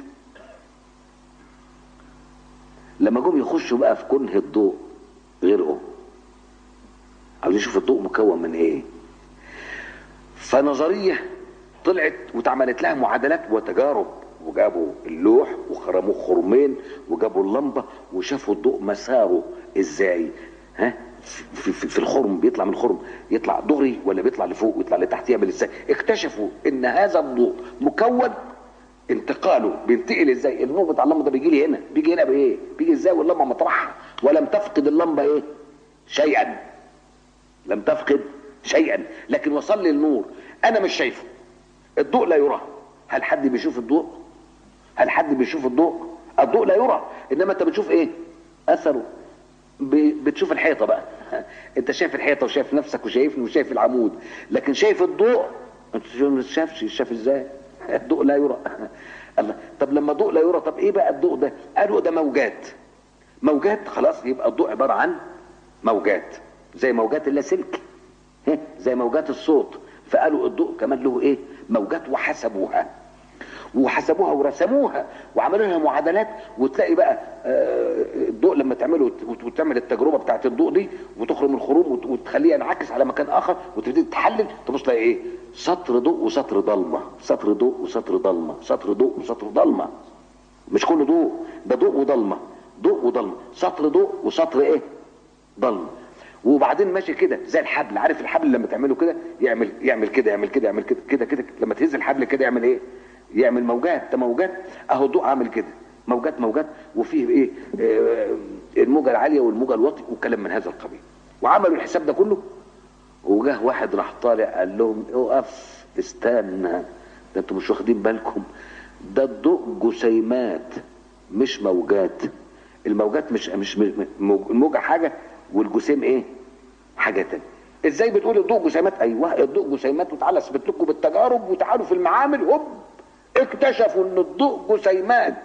لما جم يخشوا بقى في كنه الضوء غيرهم عاوزين يشوفوا الضوء مكون من ايه فنظريه طلعت واتعملت لها معادلات وتجارب وجابوا اللوح وخرموه خرمين وجابوا اللمبه وشافوا الضوء مساره ازاي ها في, في, في الخرم بيطلع من الخرم يطلع دغري ولا بيطلع لفوق ويطلع لتحت يعمل ازاي اكتشفوا ان هذا الضوء مكون انتقاله بينتقل ازاي النور بتاع اللمبه ده بيجي لي هنا بيجي هنا بايه بيجي ازاي واللمبه مطرحها ولم تفقد اللمبه ايه شيئا لم تفقد شيئا لكن وصل لي النور انا مش شايفه الضوء لا يرى هل حد بيشوف الضوء هل حد بيشوف الضوء الضوء لا يرى انما انت بتشوف ايه اثره بتشوف الحيطه بقى انت شايف الحيطه وشايف نفسك وشايفني وشايف العمود لكن شايف الضوء انت مش شافش شاف ازاي الضوء لا يرى الله طب لما ضوء لا يرى طب ايه بقى الضوء ده قالوا ده موجات موجات خلاص يبقى الضوء عباره عن موجات زي موجات اللاسلكي ها؟ زي موجات الصوت فقالوا الضوء كمان له ايه موجات وحسبوها وحسبوها ورسموها وعملوا لها معادلات وتلاقي بقى آه، الضوء لما تعمله وت- وتعمل التجربه بتاعت الضوء دي وتخرج من الخروم وت- وتخليه ينعكس على مكان اخر وتبتدي تحلل تبص تلاقي ايه سطر ضوء وسطر ضلمه سطر ضوء وسطر ضلمه سطر ضوء وسطر ضلمه مش كله ضوء ده ضوء وضلمه ضوء وضلمه سطر ضوء وسطر ايه ضلمه وبعدين ماشي كده زي الحبل عارف الحبل لما تعمله كده يعمل يعمل كده يعمل كده يعمل كده كده كده لما تهز الحبل كده يعمل ايه يعمل موجات ده موجات اهو الضوء عامل كده موجات موجات وفيه ايه آه، الموجه العاليه والموجه الواطيه وكلام من هذا القبيل وعملوا الحساب ده كله وجاه واحد راح طالع قال لهم اقف استنى ده انتوا مش واخدين بالكم ده الضوء جسيمات مش موجات الموجات مش مش م- موج- الموجه حاجه والجسيم ايه حاجه تانية ازاي بتقول الضوء جسيمات ايوه الضوء جسيمات وتعالى اثبت لكم بالتجارب وتعالوا في المعامل هوب اكتشفوا ان الضوء جسيمات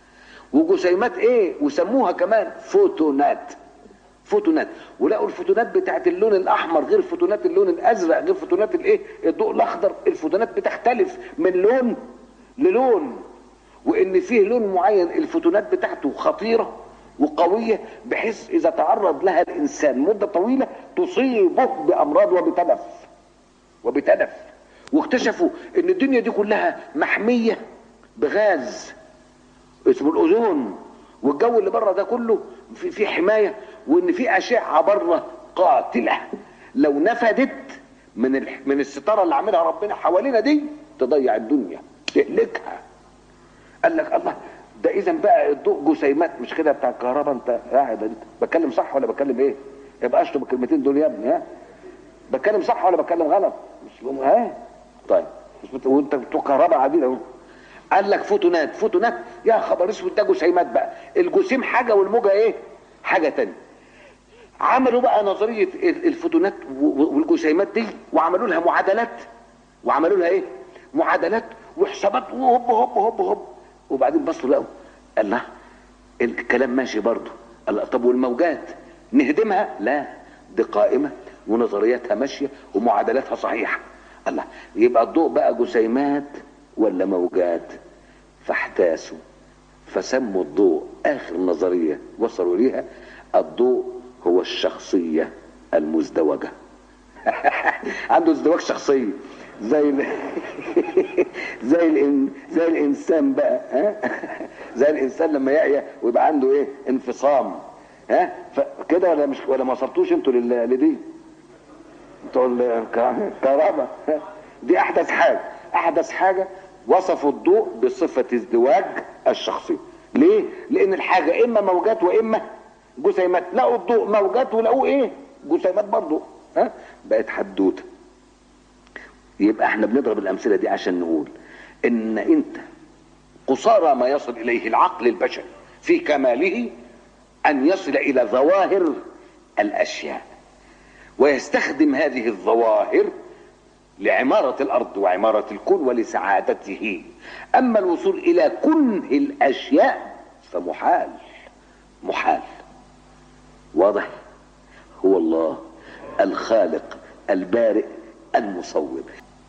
وجسيمات ايه وسموها كمان فوتونات فوتونات ولقوا الفوتونات بتاعت اللون الاحمر غير فوتونات اللون الازرق غير فوتونات الايه الضوء الاخضر الفوتونات بتختلف من لون للون وان فيه لون معين الفوتونات بتاعته خطيره وقويه بحيث اذا تعرض لها الانسان مده طويله تصيبه بامراض وبتلف وبتلف واكتشفوا ان الدنيا دي كلها محميه بغاز اسمه الاوزون والجو اللي بره ده كله في, في حمايه وان في اشعه بره قاتله لو نفدت من ال... من الستاره اللي عاملها ربنا حوالينا دي تضيع الدنيا تهلكها قال لك الله ده اذا بقى الضوء جسيمات مش كده بتاع الكهرباء انت قاعد انت بتكلم صح ولا بتكلم ايه؟ يبقى اشطب الكلمتين دول يا ابني ها؟ بتكلم صح ولا بتكلم غلط؟ مش ها؟ طيب مش بت... وانت بتوع كهرباء قاعدين اهو قال لك فوتونات فوتونات يا خبر اسود ده جسيمات بقى الجسيم حاجه والموجه ايه؟ حاجه تانية عملوا بقى نظريه ال- الفوتونات و- و- والجسيمات دي وعملوا لها معادلات وعملوا لها ايه؟ معادلات وحسابات وهوب هوب هوب هوب وبعدين بصوا لقوا الله الكلام ماشي برضه الله طب والموجات نهدمها؟ لا دي قائمه ونظرياتها ماشيه ومعادلاتها صحيحه الله يبقى الضوء بقى جسيمات ولا موجات فاحتاسوا فسموا الضوء اخر نظريه وصلوا ليها الضوء هو الشخصيه المزدوجه عنده ازدواج شخصيه زي ال... زي الإن... زي الانسان بقى ها زي الانسان لما يعيا ويبقى عنده ايه انفصام ها فكده ولا مش ولا ما وصلتوش انتوا لل... لدي بتوع الكهرباء دي احدث حاجه احدث حاجه وصفوا الضوء بصفه ازدواج الشخصيه ليه لان الحاجه اما موجات واما جسيمات لقوا الضوء موجات ولقوه ايه جسيمات برضه ها بقت حدوته يبقى احنا بنضرب الامثله دي عشان نقول ان انت قصارى ما يصل اليه العقل البشري في كماله ان يصل الى ظواهر الاشياء ويستخدم هذه الظواهر لعمارة الأرض وعمارة الكون ولسعادته أما الوصول إلى كنه الأشياء فمحال محال واضح هو الله الخالق البارئ المصور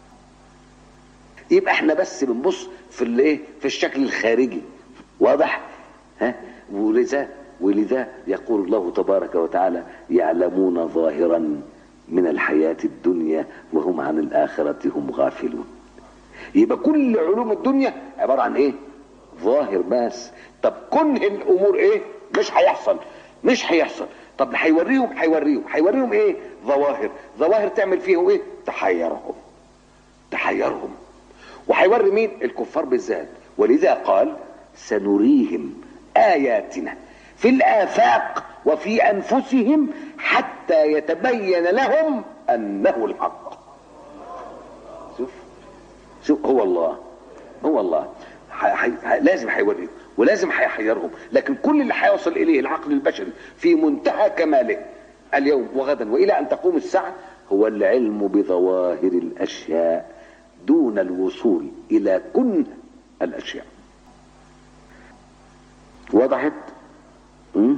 يبقى احنا بس بنبص في الايه في الشكل الخارجي واضح ها ولذا ولذا يقول الله تبارك وتعالى يعلمون ظاهرا من الحياة الدنيا وهم عن الآخرة هم غافلون يبقى كل علوم الدنيا عبارة عن ايه ظاهر بس طب كنه الامور ايه مش هيحصل مش هيحصل طب هيوريهم هيوريهم هيوريهم ايه ظواهر ظواهر تعمل فيهم ايه تحيرهم تحيرهم وهيوري مين الكفار بالذات ولذا قال سنريهم اياتنا في الافاق وفي انفسهم حتى يتبين لهم انه الحق شوف شوف هو الله هو الله حي... حي... لازم هيوريهم ولازم هيحيرهم لكن كل اللي هيوصل اليه العقل البشري في منتهى كماله اليوم وغدا والى ان تقوم الساعه هو العلم بظواهر الاشياء دون الوصول الى كن الاشياء وضحت م?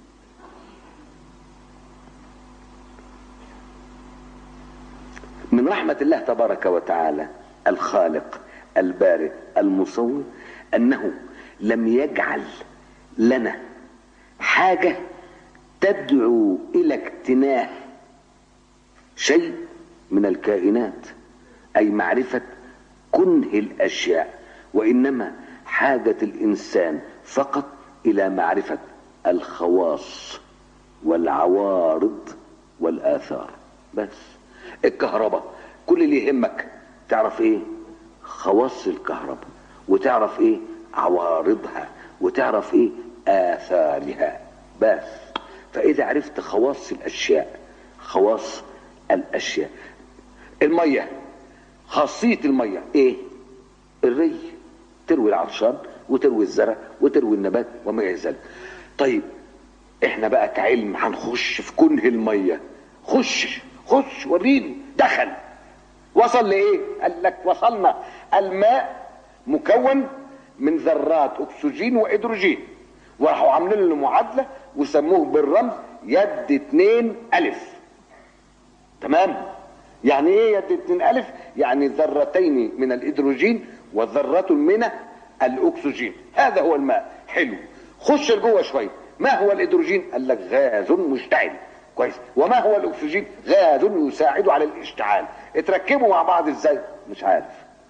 من رحمة الله تبارك وتعالى الخالق البارئ المصور أنه لم يجعل لنا حاجة تدعو إلى اكتناه شيء من الكائنات أي معرفة كنه الأشياء وإنما حاجة الإنسان فقط إلى معرفة الخواص والعوارض والآثار بس الكهرباء كل اللي يهمك تعرف ايه خواص الكهرباء وتعرف ايه عوارضها وتعرف ايه آثارها بس فإذا عرفت خواص الأشياء خواص الأشياء المية خاصية المية ايه الري تروي العطشان وتروي الزرع وتروي النبات وما الى ذلك طيب احنا بقى كعلم هنخش في كنه الميه خش خش وريني دخل وصل لايه قال لك وصلنا الماء مكون من ذرات اكسجين وهيدروجين وراحوا عاملين له معادله وسموه بالرمز يد اتنين الف تمام يعني ايه يد اتنين الف يعني ذرتين من الهيدروجين وذرة من الاكسجين هذا هو الماء حلو خش لجوه شويه ما هو الهيدروجين قال لك غاز مشتعل كويس وما هو الاكسجين غاز يساعد على الاشتعال اتركبوا مع بعض ازاي مش عارف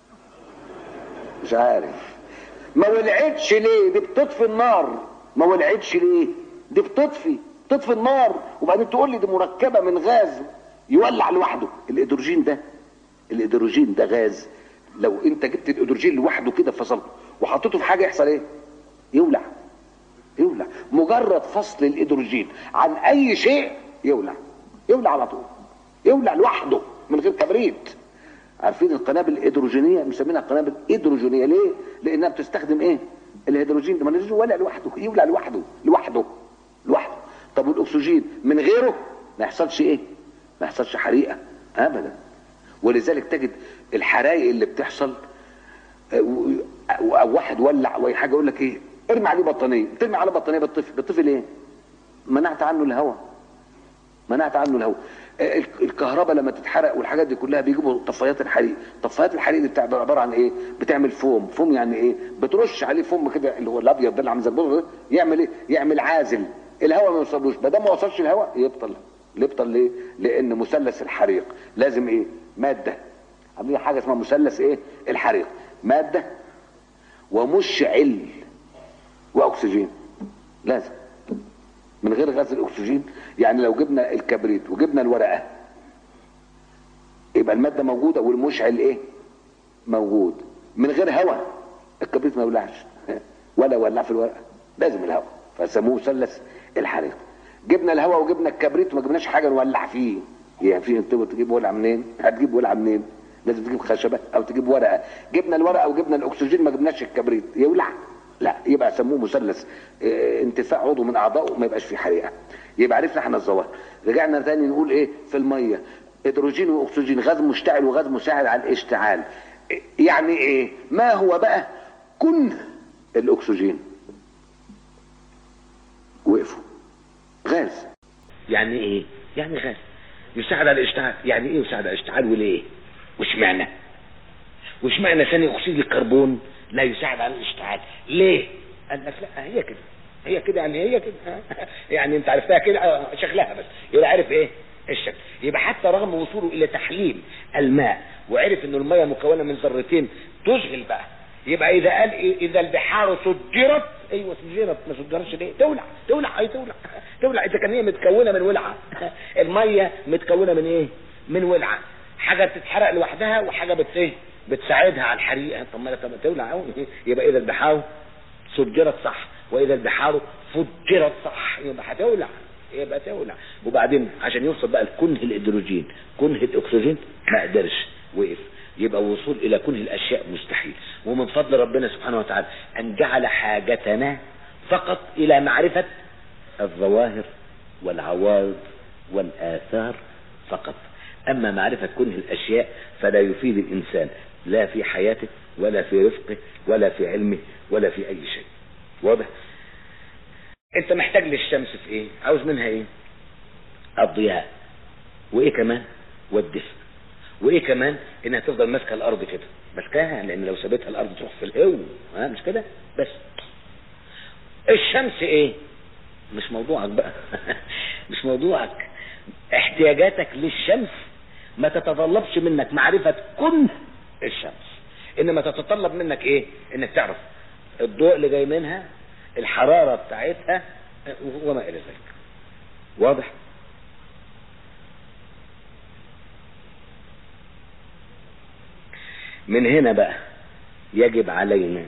مش عارف ما ولعتش ليه دي بتطفي النار ما ولعتش ليه دي بتطفي تطفي النار وبعدين تقول لي دي مركبه من غاز يولع لوحده الهيدروجين ده الهيدروجين ده غاز لو انت جبت الهيدروجين لوحده كده فصلته وحطيته في حاجه يحصل ايه يولع يولع مجرد فصل الهيدروجين عن اي شيء يولع يولع على طول يولع لوحده من غير كبريت عارفين القنابل الهيدروجينيه مسمينها قنابل هيدروجينيه ليه لانها بتستخدم ايه الهيدروجين ده ما الهيدروجين ولع لوحده يولع لوحده لوحده لوحده طب والاكسجين من غيره ما يحصلش ايه ما يحصلش حريقه ابدا ولذلك تجد الحرائق اللي بتحصل او واحد ولع او حاجه يقول لك ايه ارمي عليه بطانيه ترمي على بطانيه بالطفل بالطفل ايه منعت عنه الهواء منعت عنه الهواء الكهرباء لما تتحرق والحاجات دي كلها بيجيبوا طفايات الحريق طفايات الحريق دي بتاع عباره عن ايه بتعمل فوم فوم يعني ايه بترش عليه فوم كده اللي هو الابيض ده اللي عامل زي البودره يعمل ايه يعمل عازل الهواء ما يوصلوش ما دام ما وصلش الهواء يبطل يبطل ليه لان مثلث الحريق لازم ايه ماده عاملين حاجه اسمها مثلث ايه الحريق ماده ومشعل واكسجين لازم من غير غاز الاكسجين يعني لو جبنا الكبريت وجبنا الورقه يبقى الماده موجوده والمشعل ايه موجود من غير هواء الكبريت ما يولعش ولا ولع في الورقه لازم الهواء فسموه مثلث الحريق جبنا الهواء وجبنا الكبريت وما جبناش حاجه نولع فيه يعني في انت تجيب ولعه منين هتجيب ولعه منين لازم تجيب خشبه او تجيب ورقه جبنا الورقه وجبنا الاكسجين ما جبناش الكبريت يولع لا يبقى سموه مثلث اه انتفاع عضو من اعضائه ما يبقاش فيه حريقه يبقى عرفنا احنا الظواهر رجعنا تاني نقول ايه في الميه هيدروجين واكسجين غاز مشتعل وغاز مساعد على الاشتعال يعني ايه ما هو بقى كن الاكسجين وقفوا غاز يعني ايه يعني غاز يساعد على الاشتعال يعني ايه يساعد على الاشتعال وليه وش معنى وش معنى ثاني اكسيد الكربون لا يساعد على الاشتعال ليه قال لك لا هي كده هي كده يعني هي كده يعني انت عرفتها كده شكلها بس يبقى عارف ايه الشكل يبقى حتى رغم وصوله الى تحليل الماء وعرف ان الميه مكونه من ذرتين تشغل بقى يبقى اذا قال إيه اذا البحار سجرت ايوه سجرت ما سجرتش ليه تولع تولع اي تولع تولع اذا كان هي متكونه من ولعه الميه متكونه من ايه من ولعه حاجه بتتحرق لوحدها وحاجه بت ايه بتساعدها على الحريقه طب ما تولع قوي يبقى اذا البحار سجرت صح واذا البحار فجرت صح يبقى هتولع يبقى تولع وبعدين عشان يوصل بقى لكنه الهيدروجين كنه الاكسجين ما قدرش وقف يبقى الوصول الى كنه الاشياء مستحيل ومن فضل ربنا سبحانه وتعالى ان جعل حاجتنا فقط الى معرفه الظواهر والعوارض والاثار فقط اما معرفه كنه الاشياء فلا يفيد الانسان لا في حياته ولا في رزقه ولا في علمه ولا في اي شيء واضح انت محتاج للشمس في ايه عاوز منها ايه الضياء وايه كمان والدفء وايه كمان انها تفضل ماسكه الارض كده ماسكاها لان لو سابتها الارض تروح في الهو ها مش كده بس الشمس ايه مش موضوعك بقى مش موضوعك احتياجاتك للشمس ما تتطلبش منك معرفة كن الشمس انما تتطلب منك ايه انك تعرف الضوء اللي جاي منها الحرارة بتاعتها وما الى ذلك واضح من هنا بقى يجب علينا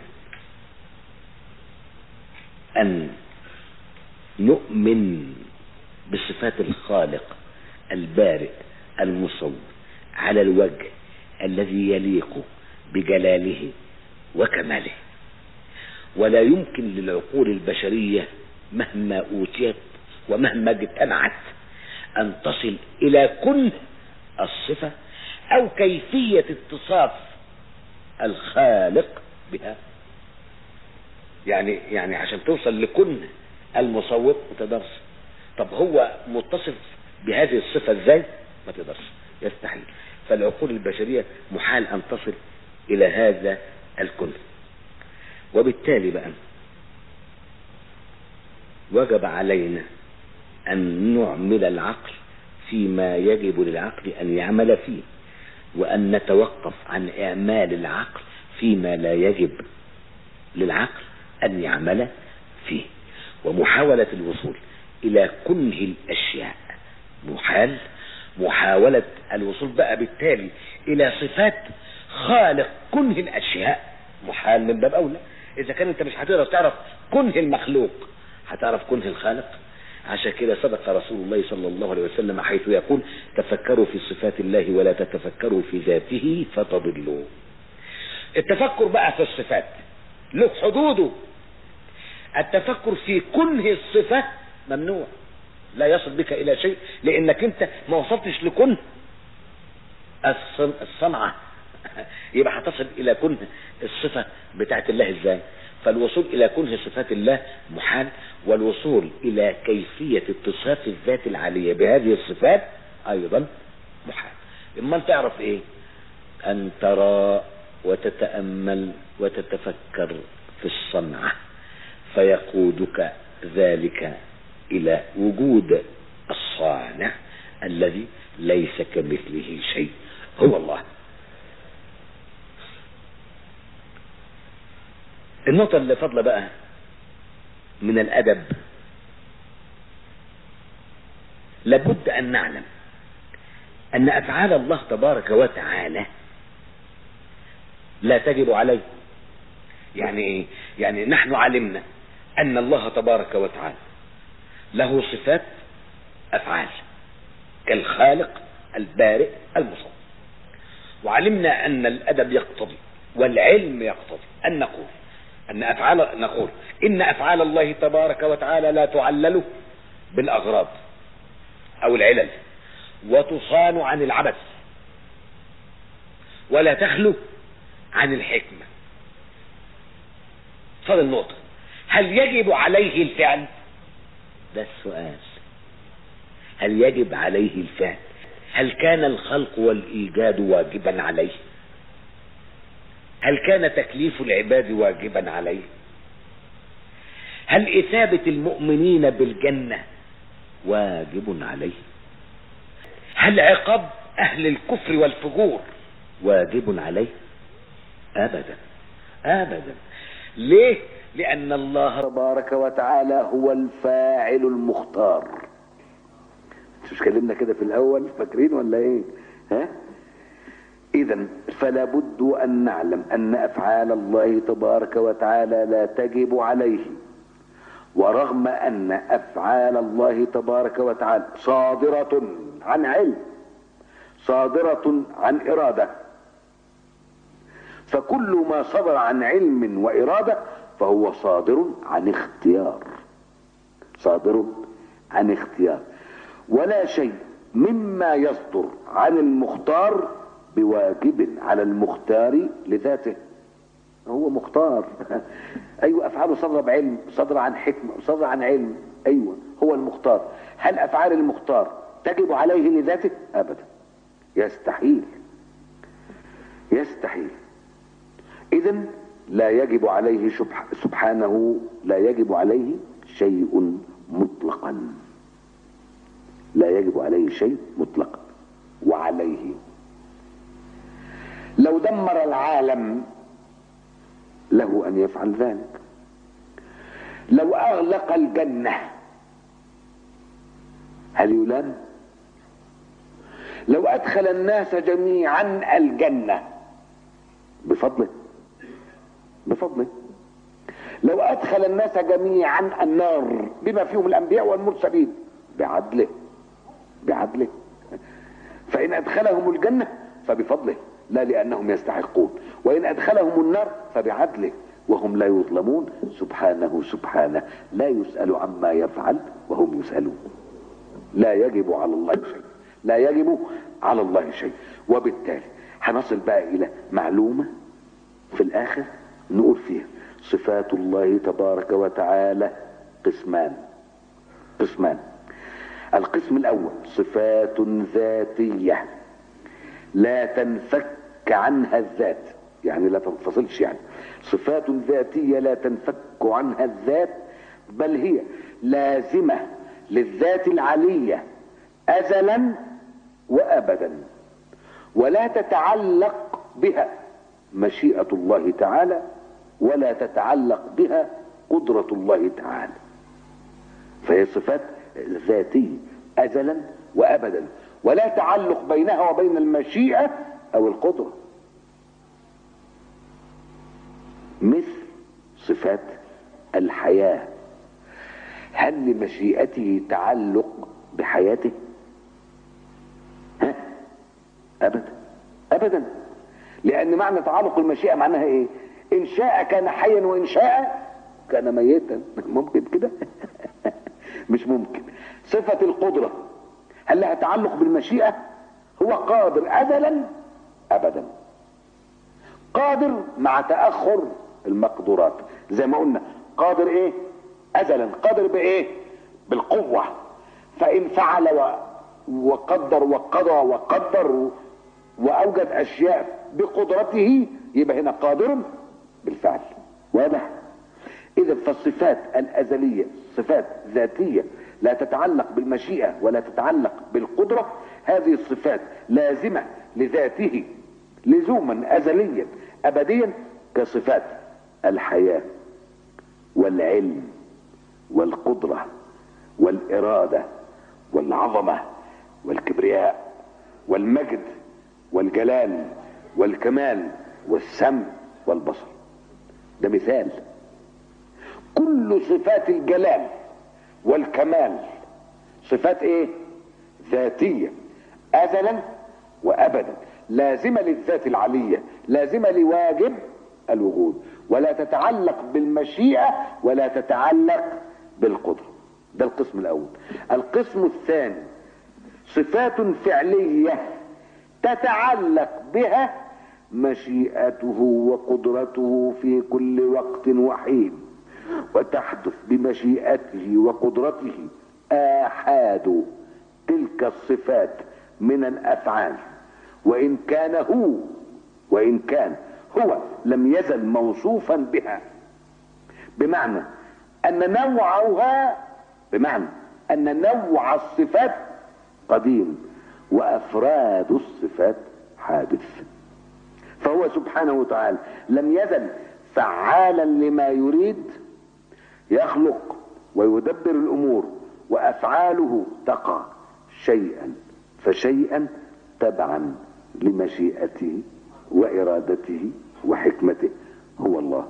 ان نؤمن بصفات الخالق البارئ المصور على الوجه الذي يليق بجلاله وكماله ولا يمكن للعقول البشرية مهما أوتيت ومهما اجتمعت أن تصل إلى كل الصفة أو كيفية اتصاف الخالق بها يعني يعني عشان توصل لكن المصور ما تقدرش طب هو متصف بهذه الصفة ازاي ما تقدرش يستحيل فالعقول البشرية محال ان تصل الى هذا الكل وبالتالي بقى وجب علينا ان نعمل العقل فيما يجب للعقل ان يعمل فيه وان نتوقف عن اعمال العقل فيما لا يجب للعقل ان يعمل فيه ومحاولة الوصول إلى كنه الأشياء محال محاولة الوصول بقى بالتالي إلى صفات خالق كنه الأشياء محال من باب أولى إذا كان أنت مش هتقدر تعرف كنه المخلوق هتعرف كنه الخالق عشان كده صدق رسول الله صلى الله عليه وسلم حيث يقول تفكروا في صفات الله ولا تتفكروا في ذاته فتضلوا التفكر بقى في الصفات له حدوده التفكر في كنه الصفة ممنوع لا يصل بك الى شيء لانك انت ما وصلتش لكنه الصنعة يبقى هتصل الى كنه الصفة بتاعت الله ازاي فالوصول الى كنه صفات الله محال والوصول الى كيفية اتصاف الذات العالية بهذه الصفات ايضا محال اما تعرف ايه ان ترى وتتأمل وتتفكر في الصنعه فيقودك ذلك الى وجود الصانع الذي ليس كمثله شيء هو الله النقطة اللي فضل بقى من الأدب لابد أن نعلم أن أفعال الله تبارك وتعالى لا تجب عليه يعني إيه؟ يعني نحن علمنا أن الله تبارك وتعالى له صفات أفعال كالخالق البارئ المصور وعلمنا أن الأدب يقتضي والعلم يقتضي أن نقول أن أفعال نقول إن أفعال الله تبارك وتعالى لا تعلل بالأغراض أو العلل وتصان عن العبث ولا تخلو عن الحكمة فضل النقطة هل يجب عليه الفعل ده السؤال هل يجب عليه الفعل هل كان الخلق والإيجاد واجبا عليه هل كان تكليف العباد واجبا عليه هل إثابة المؤمنين بالجنة واجب عليه هل عقاب أهل الكفر والفجور واجب عليه أبدا أبدا ليه لأن الله تبارك وتعالى هو الفاعل المختار مش اتكلمنا كده في الأول فاكرين ولا إيه ها إذا فلا بد أن نعلم أن أفعال الله تبارك وتعالى لا تجب عليه ورغم أن أفعال الله تبارك وتعالى صادرة عن علم صادرة عن إرادة فكل ما صدر عن علم وإرادة فهو صادر عن اختيار صادر عن اختيار ولا شيء مما يصدر عن المختار بواجب على المختار لذاته هو مختار ايوه افعاله صدر بعلم صدر عن حكمه صدر عن علم ايوه هو المختار هل افعال المختار تجب عليه لذاته ابدا يستحيل يستحيل اذا لا يجب عليه شبح- سبحانه لا يجب عليه شيء مطلقا لا يجب عليه شيء مطلقا وعليه لو دمر العالم له ان يفعل ذلك لو اغلق الجنه هل يلام لو ادخل الناس جميعا الجنه بفضله بفضله لو ادخل الناس جميعا النار بما فيهم الانبياء والمرسلين بعدله بعدله فان ادخلهم الجنه فبفضله لا لانهم يستحقون وان ادخلهم النار فبعدله وهم لا يظلمون سبحانه سبحانه لا يسال عما يفعل وهم يسالون لا يجب على الله شيء لا يجب على الله شيء وبالتالي هنصل بقى الى معلومه في الاخر نقول فيها صفات الله تبارك وتعالى قسمان قسمان القسم الاول صفات ذاتيه لا تنفك عنها الذات يعني لا تنفصلش يعني صفات ذاتيه لا تنفك عنها الذات بل هي لازمه للذات العليه ازلا وابدا ولا تتعلق بها مشيئه الله تعالى ولا تتعلق بها قدره الله تعالى فهي صفات ذاتيه ازلا وابدا ولا تعلق بينها وبين المشيئه او القدره مثل صفات الحياه هل لمشيئته تعلق بحياته ها ابدا ابدا لان معنى تعلق المشيئه معناها ايه ان شاء كان حيا وان شاء كان ميتا ممكن كده مش ممكن صفه القدره هل لها تعلق بالمشيئه هو قادر ازلا ابدا قادر مع تاخر المقدورات زي ما قلنا قادر ايه ازلا قادر بايه بالقوه فان فعل و... وقدر وقضى وقدر واوجد اشياء بقدرته يبقى هنا قادر بالفعل واضح اذا فالصفات الازليه صفات ذاتيه لا تتعلق بالمشيئه ولا تتعلق بالقدره هذه الصفات لازمه لذاته لزوما ازليا ابديا كصفات الحياه والعلم والقدره والاراده والعظمه والكبرياء والمجد والجلال والكمال والسمع والبصر ده مثال كل صفات الجلال والكمال صفات ايه ذاتيه ازلا وابدا لازمه للذات العليه لازمه لواجب الوجود ولا تتعلق بالمشيئه ولا تتعلق بالقدره ده القسم الاول القسم الثاني صفات فعليه تتعلق بها مشيئته وقدرته في كل وقت وحين وتحدث بمشيئته وقدرته آحاد تلك الصفات من الأفعال وإن كان هو وإن كان هو لم يزل موصوفا بها بمعنى أن نوعها بمعنى أن نوع الصفات قديم وأفراد الصفات حادث فهو سبحانه وتعالى لم يزل فعالا لما يريد يخلق ويدبر الامور وافعاله تقع شيئا فشيئا تبعا لمشيئته وارادته وحكمته هو الله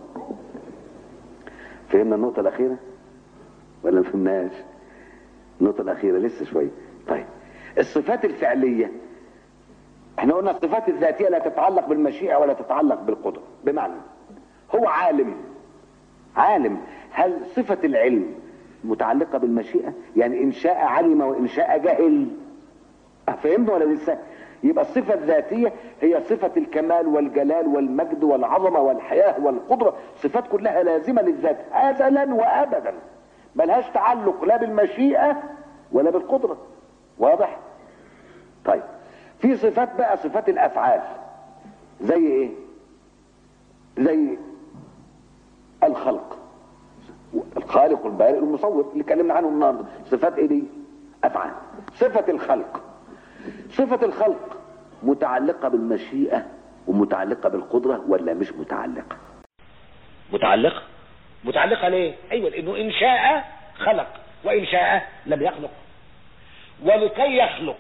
فهمنا النقطة الأخيرة ولا ما فهمناش النقطة الأخيرة لسه شوية طيب الصفات الفعلية احنا قلنا الصفات الذاتية لا تتعلق بالمشيئة ولا تتعلق بالقدرة بمعنى هو عالم عالم هل صفة العلم متعلقة بالمشيئة يعني إن شاء علم وإن شاء جهل فهمت ولا لسه يبقى الصفة الذاتية هي صفة الكمال والجلال والمجد والعظمة والحياة والقدرة صفات كلها لازمة للذات أزلا وأبدا ملهاش تعلق لا بالمشيئة ولا بالقدرة واضح طيب في صفات بقى صفات الأفعال زي ايه زي الخلق الخالق والبارئ والمصور اللي اتكلمنا عنه النهارده صفات ايه دي افعال صفه الخلق صفه الخلق متعلقه بالمشيئه ومتعلقه بالقدره ولا مش متعلقه متعلقة متعلقة ليه ايوه لانه ان شاء خلق وان شاء لم يخلق ولكي يخلق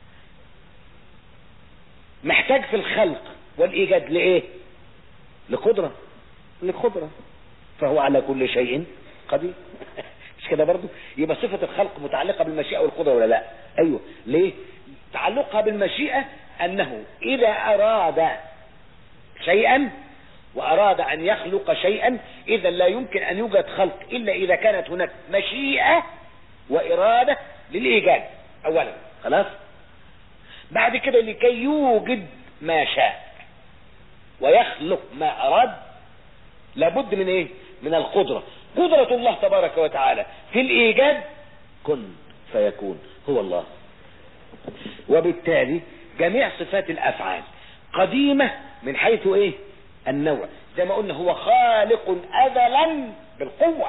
محتاج في الخلق والايجاد لايه لقدرة لقدرة فهو على كل شيء قدير مش كده برضو يبقى صفة الخلق متعلقة بالمشيئة والقدرة ولا لا ايوه ليه تعلقها بالمشيئة انه اذا اراد شيئا واراد ان يخلق شيئا اذا لا يمكن ان يوجد خلق الا اذا كانت هناك مشيئة وارادة للايجاد اولا خلاص بعد كده لكي يوجد ما شاء ويخلق ما اراد لابد من ايه من القدرة قدرة الله تبارك وتعالى في الايجاد كن فيكون هو الله وبالتالي جميع صفات الافعال قديمة من حيث ايه النوع زي ما قلنا هو خالق ازلا بالقوة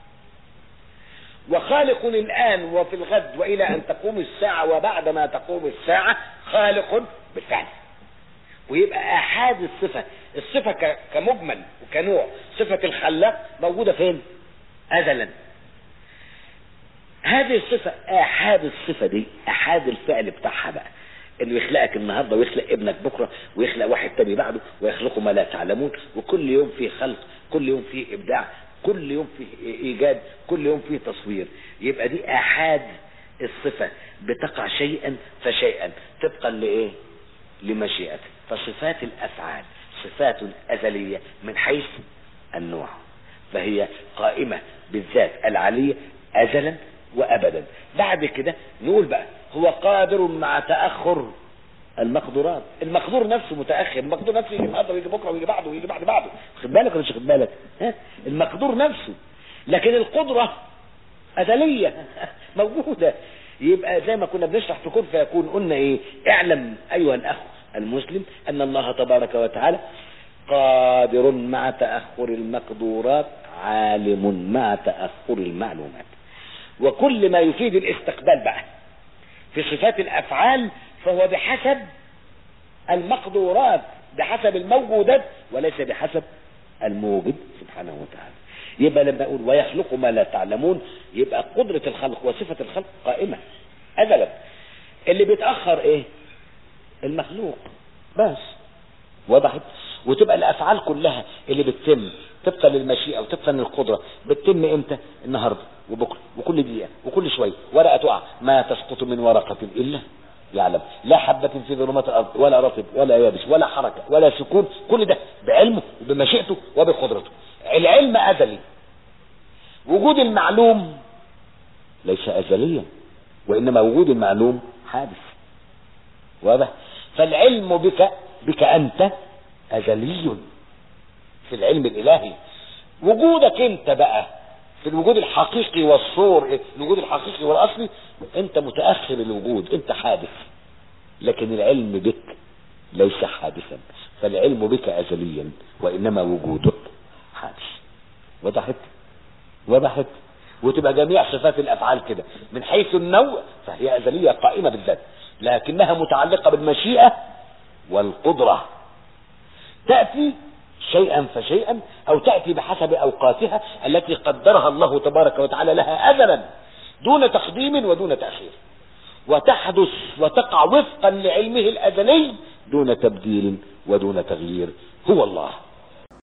وخالق الان وفي الغد والى ان تقوم الساعة وبعد ما تقوم الساعة خالق بالفعل ويبقى احاد الصفة الصفة ك- كمجمل وكنوع صفة الخلاق موجودة فين ازلا هذه الصفة احاد الصفة دي احاد الفعل بتاعها بقى انه يخلقك النهارده ويخلق ابنك بكره ويخلق واحد تاني بعده ويخلقوا ما لا تعلمون وكل يوم فيه خلق كل يوم فيه ابداع كل يوم فيه ايجاد كل يوم فيه تصوير يبقى دي احاد الصفة بتقع شيئا فشيئا طبقا لايه لمشيئته فصفات الافعال صفات ازلية من حيث النوع فهي قائمة بالذات العلية ازلا وابدا بعد كده نقول بقى هو قادر مع تأخر المقدورات المقدور نفسه متأخر المقدور نفسه يجي النهارده ويجي بكره ويجي بعده ويجي بعد بعده خد بالك ولا مش خد بالك ها المقدور نفسه لكن القدرة أزلية موجودة يبقى زي ما كنا بنشرح في كن فيكون قلنا ايه اعلم ايها الاخ المسلم ان الله تبارك وتعالى قادر مع تأخر المقدورات عالم مع تأخر المعلومات وكل ما يفيد الاستقبال بقى في صفات الافعال فهو بحسب المقدورات بحسب الموجودات وليس بحسب الموجود سبحانه وتعالى يبقى لما اقول ويخلق ما لا تعلمون يبقى قدرة الخلق وصفة الخلق قائمة ازلا اللي بيتأخر ايه المخلوق بس وضحت وتبقى الافعال كلها اللي بتتم طبقا للمشيئه وطبقا للقدره بتتم امتى النهارده وبكره وكل دقيقه وكل شويه ورقه تقع ما تسقط من ورقه الا يعلم لا حبة في ظلمات الأرض ولا رطب ولا يابس ولا حركة ولا سكون كل ده بعلمه وبمشيئته وبقدرته العلم أزلي وجود المعلوم ليس أزليا وإنما وجود المعلوم حادث واضح فالعلم بك بك أنت أزلي في العلم الإلهي وجودك أنت بقى في الوجود الحقيقي والصور الوجود الحقيقي والأصلي أنت متأخر الوجود أنت حادث لكن العلم بك ليس حادثا فالعلم بك أزليا وإنما وجودك حادث وضحت وضحت وتبقى جميع صفات الأفعال كده من حيث النوع فهي أزلية قائمة بالذات لكنها متعلقة بالمشيئة والقدرة تأتي شيئا فشيئا او تأتي بحسب اوقاتها التي قدرها الله تبارك وتعالى لها ازلا دون تقديم ودون تأخير وتحدث وتقع وفقا لعلمه الازلي دون تبديل ودون تغيير هو الله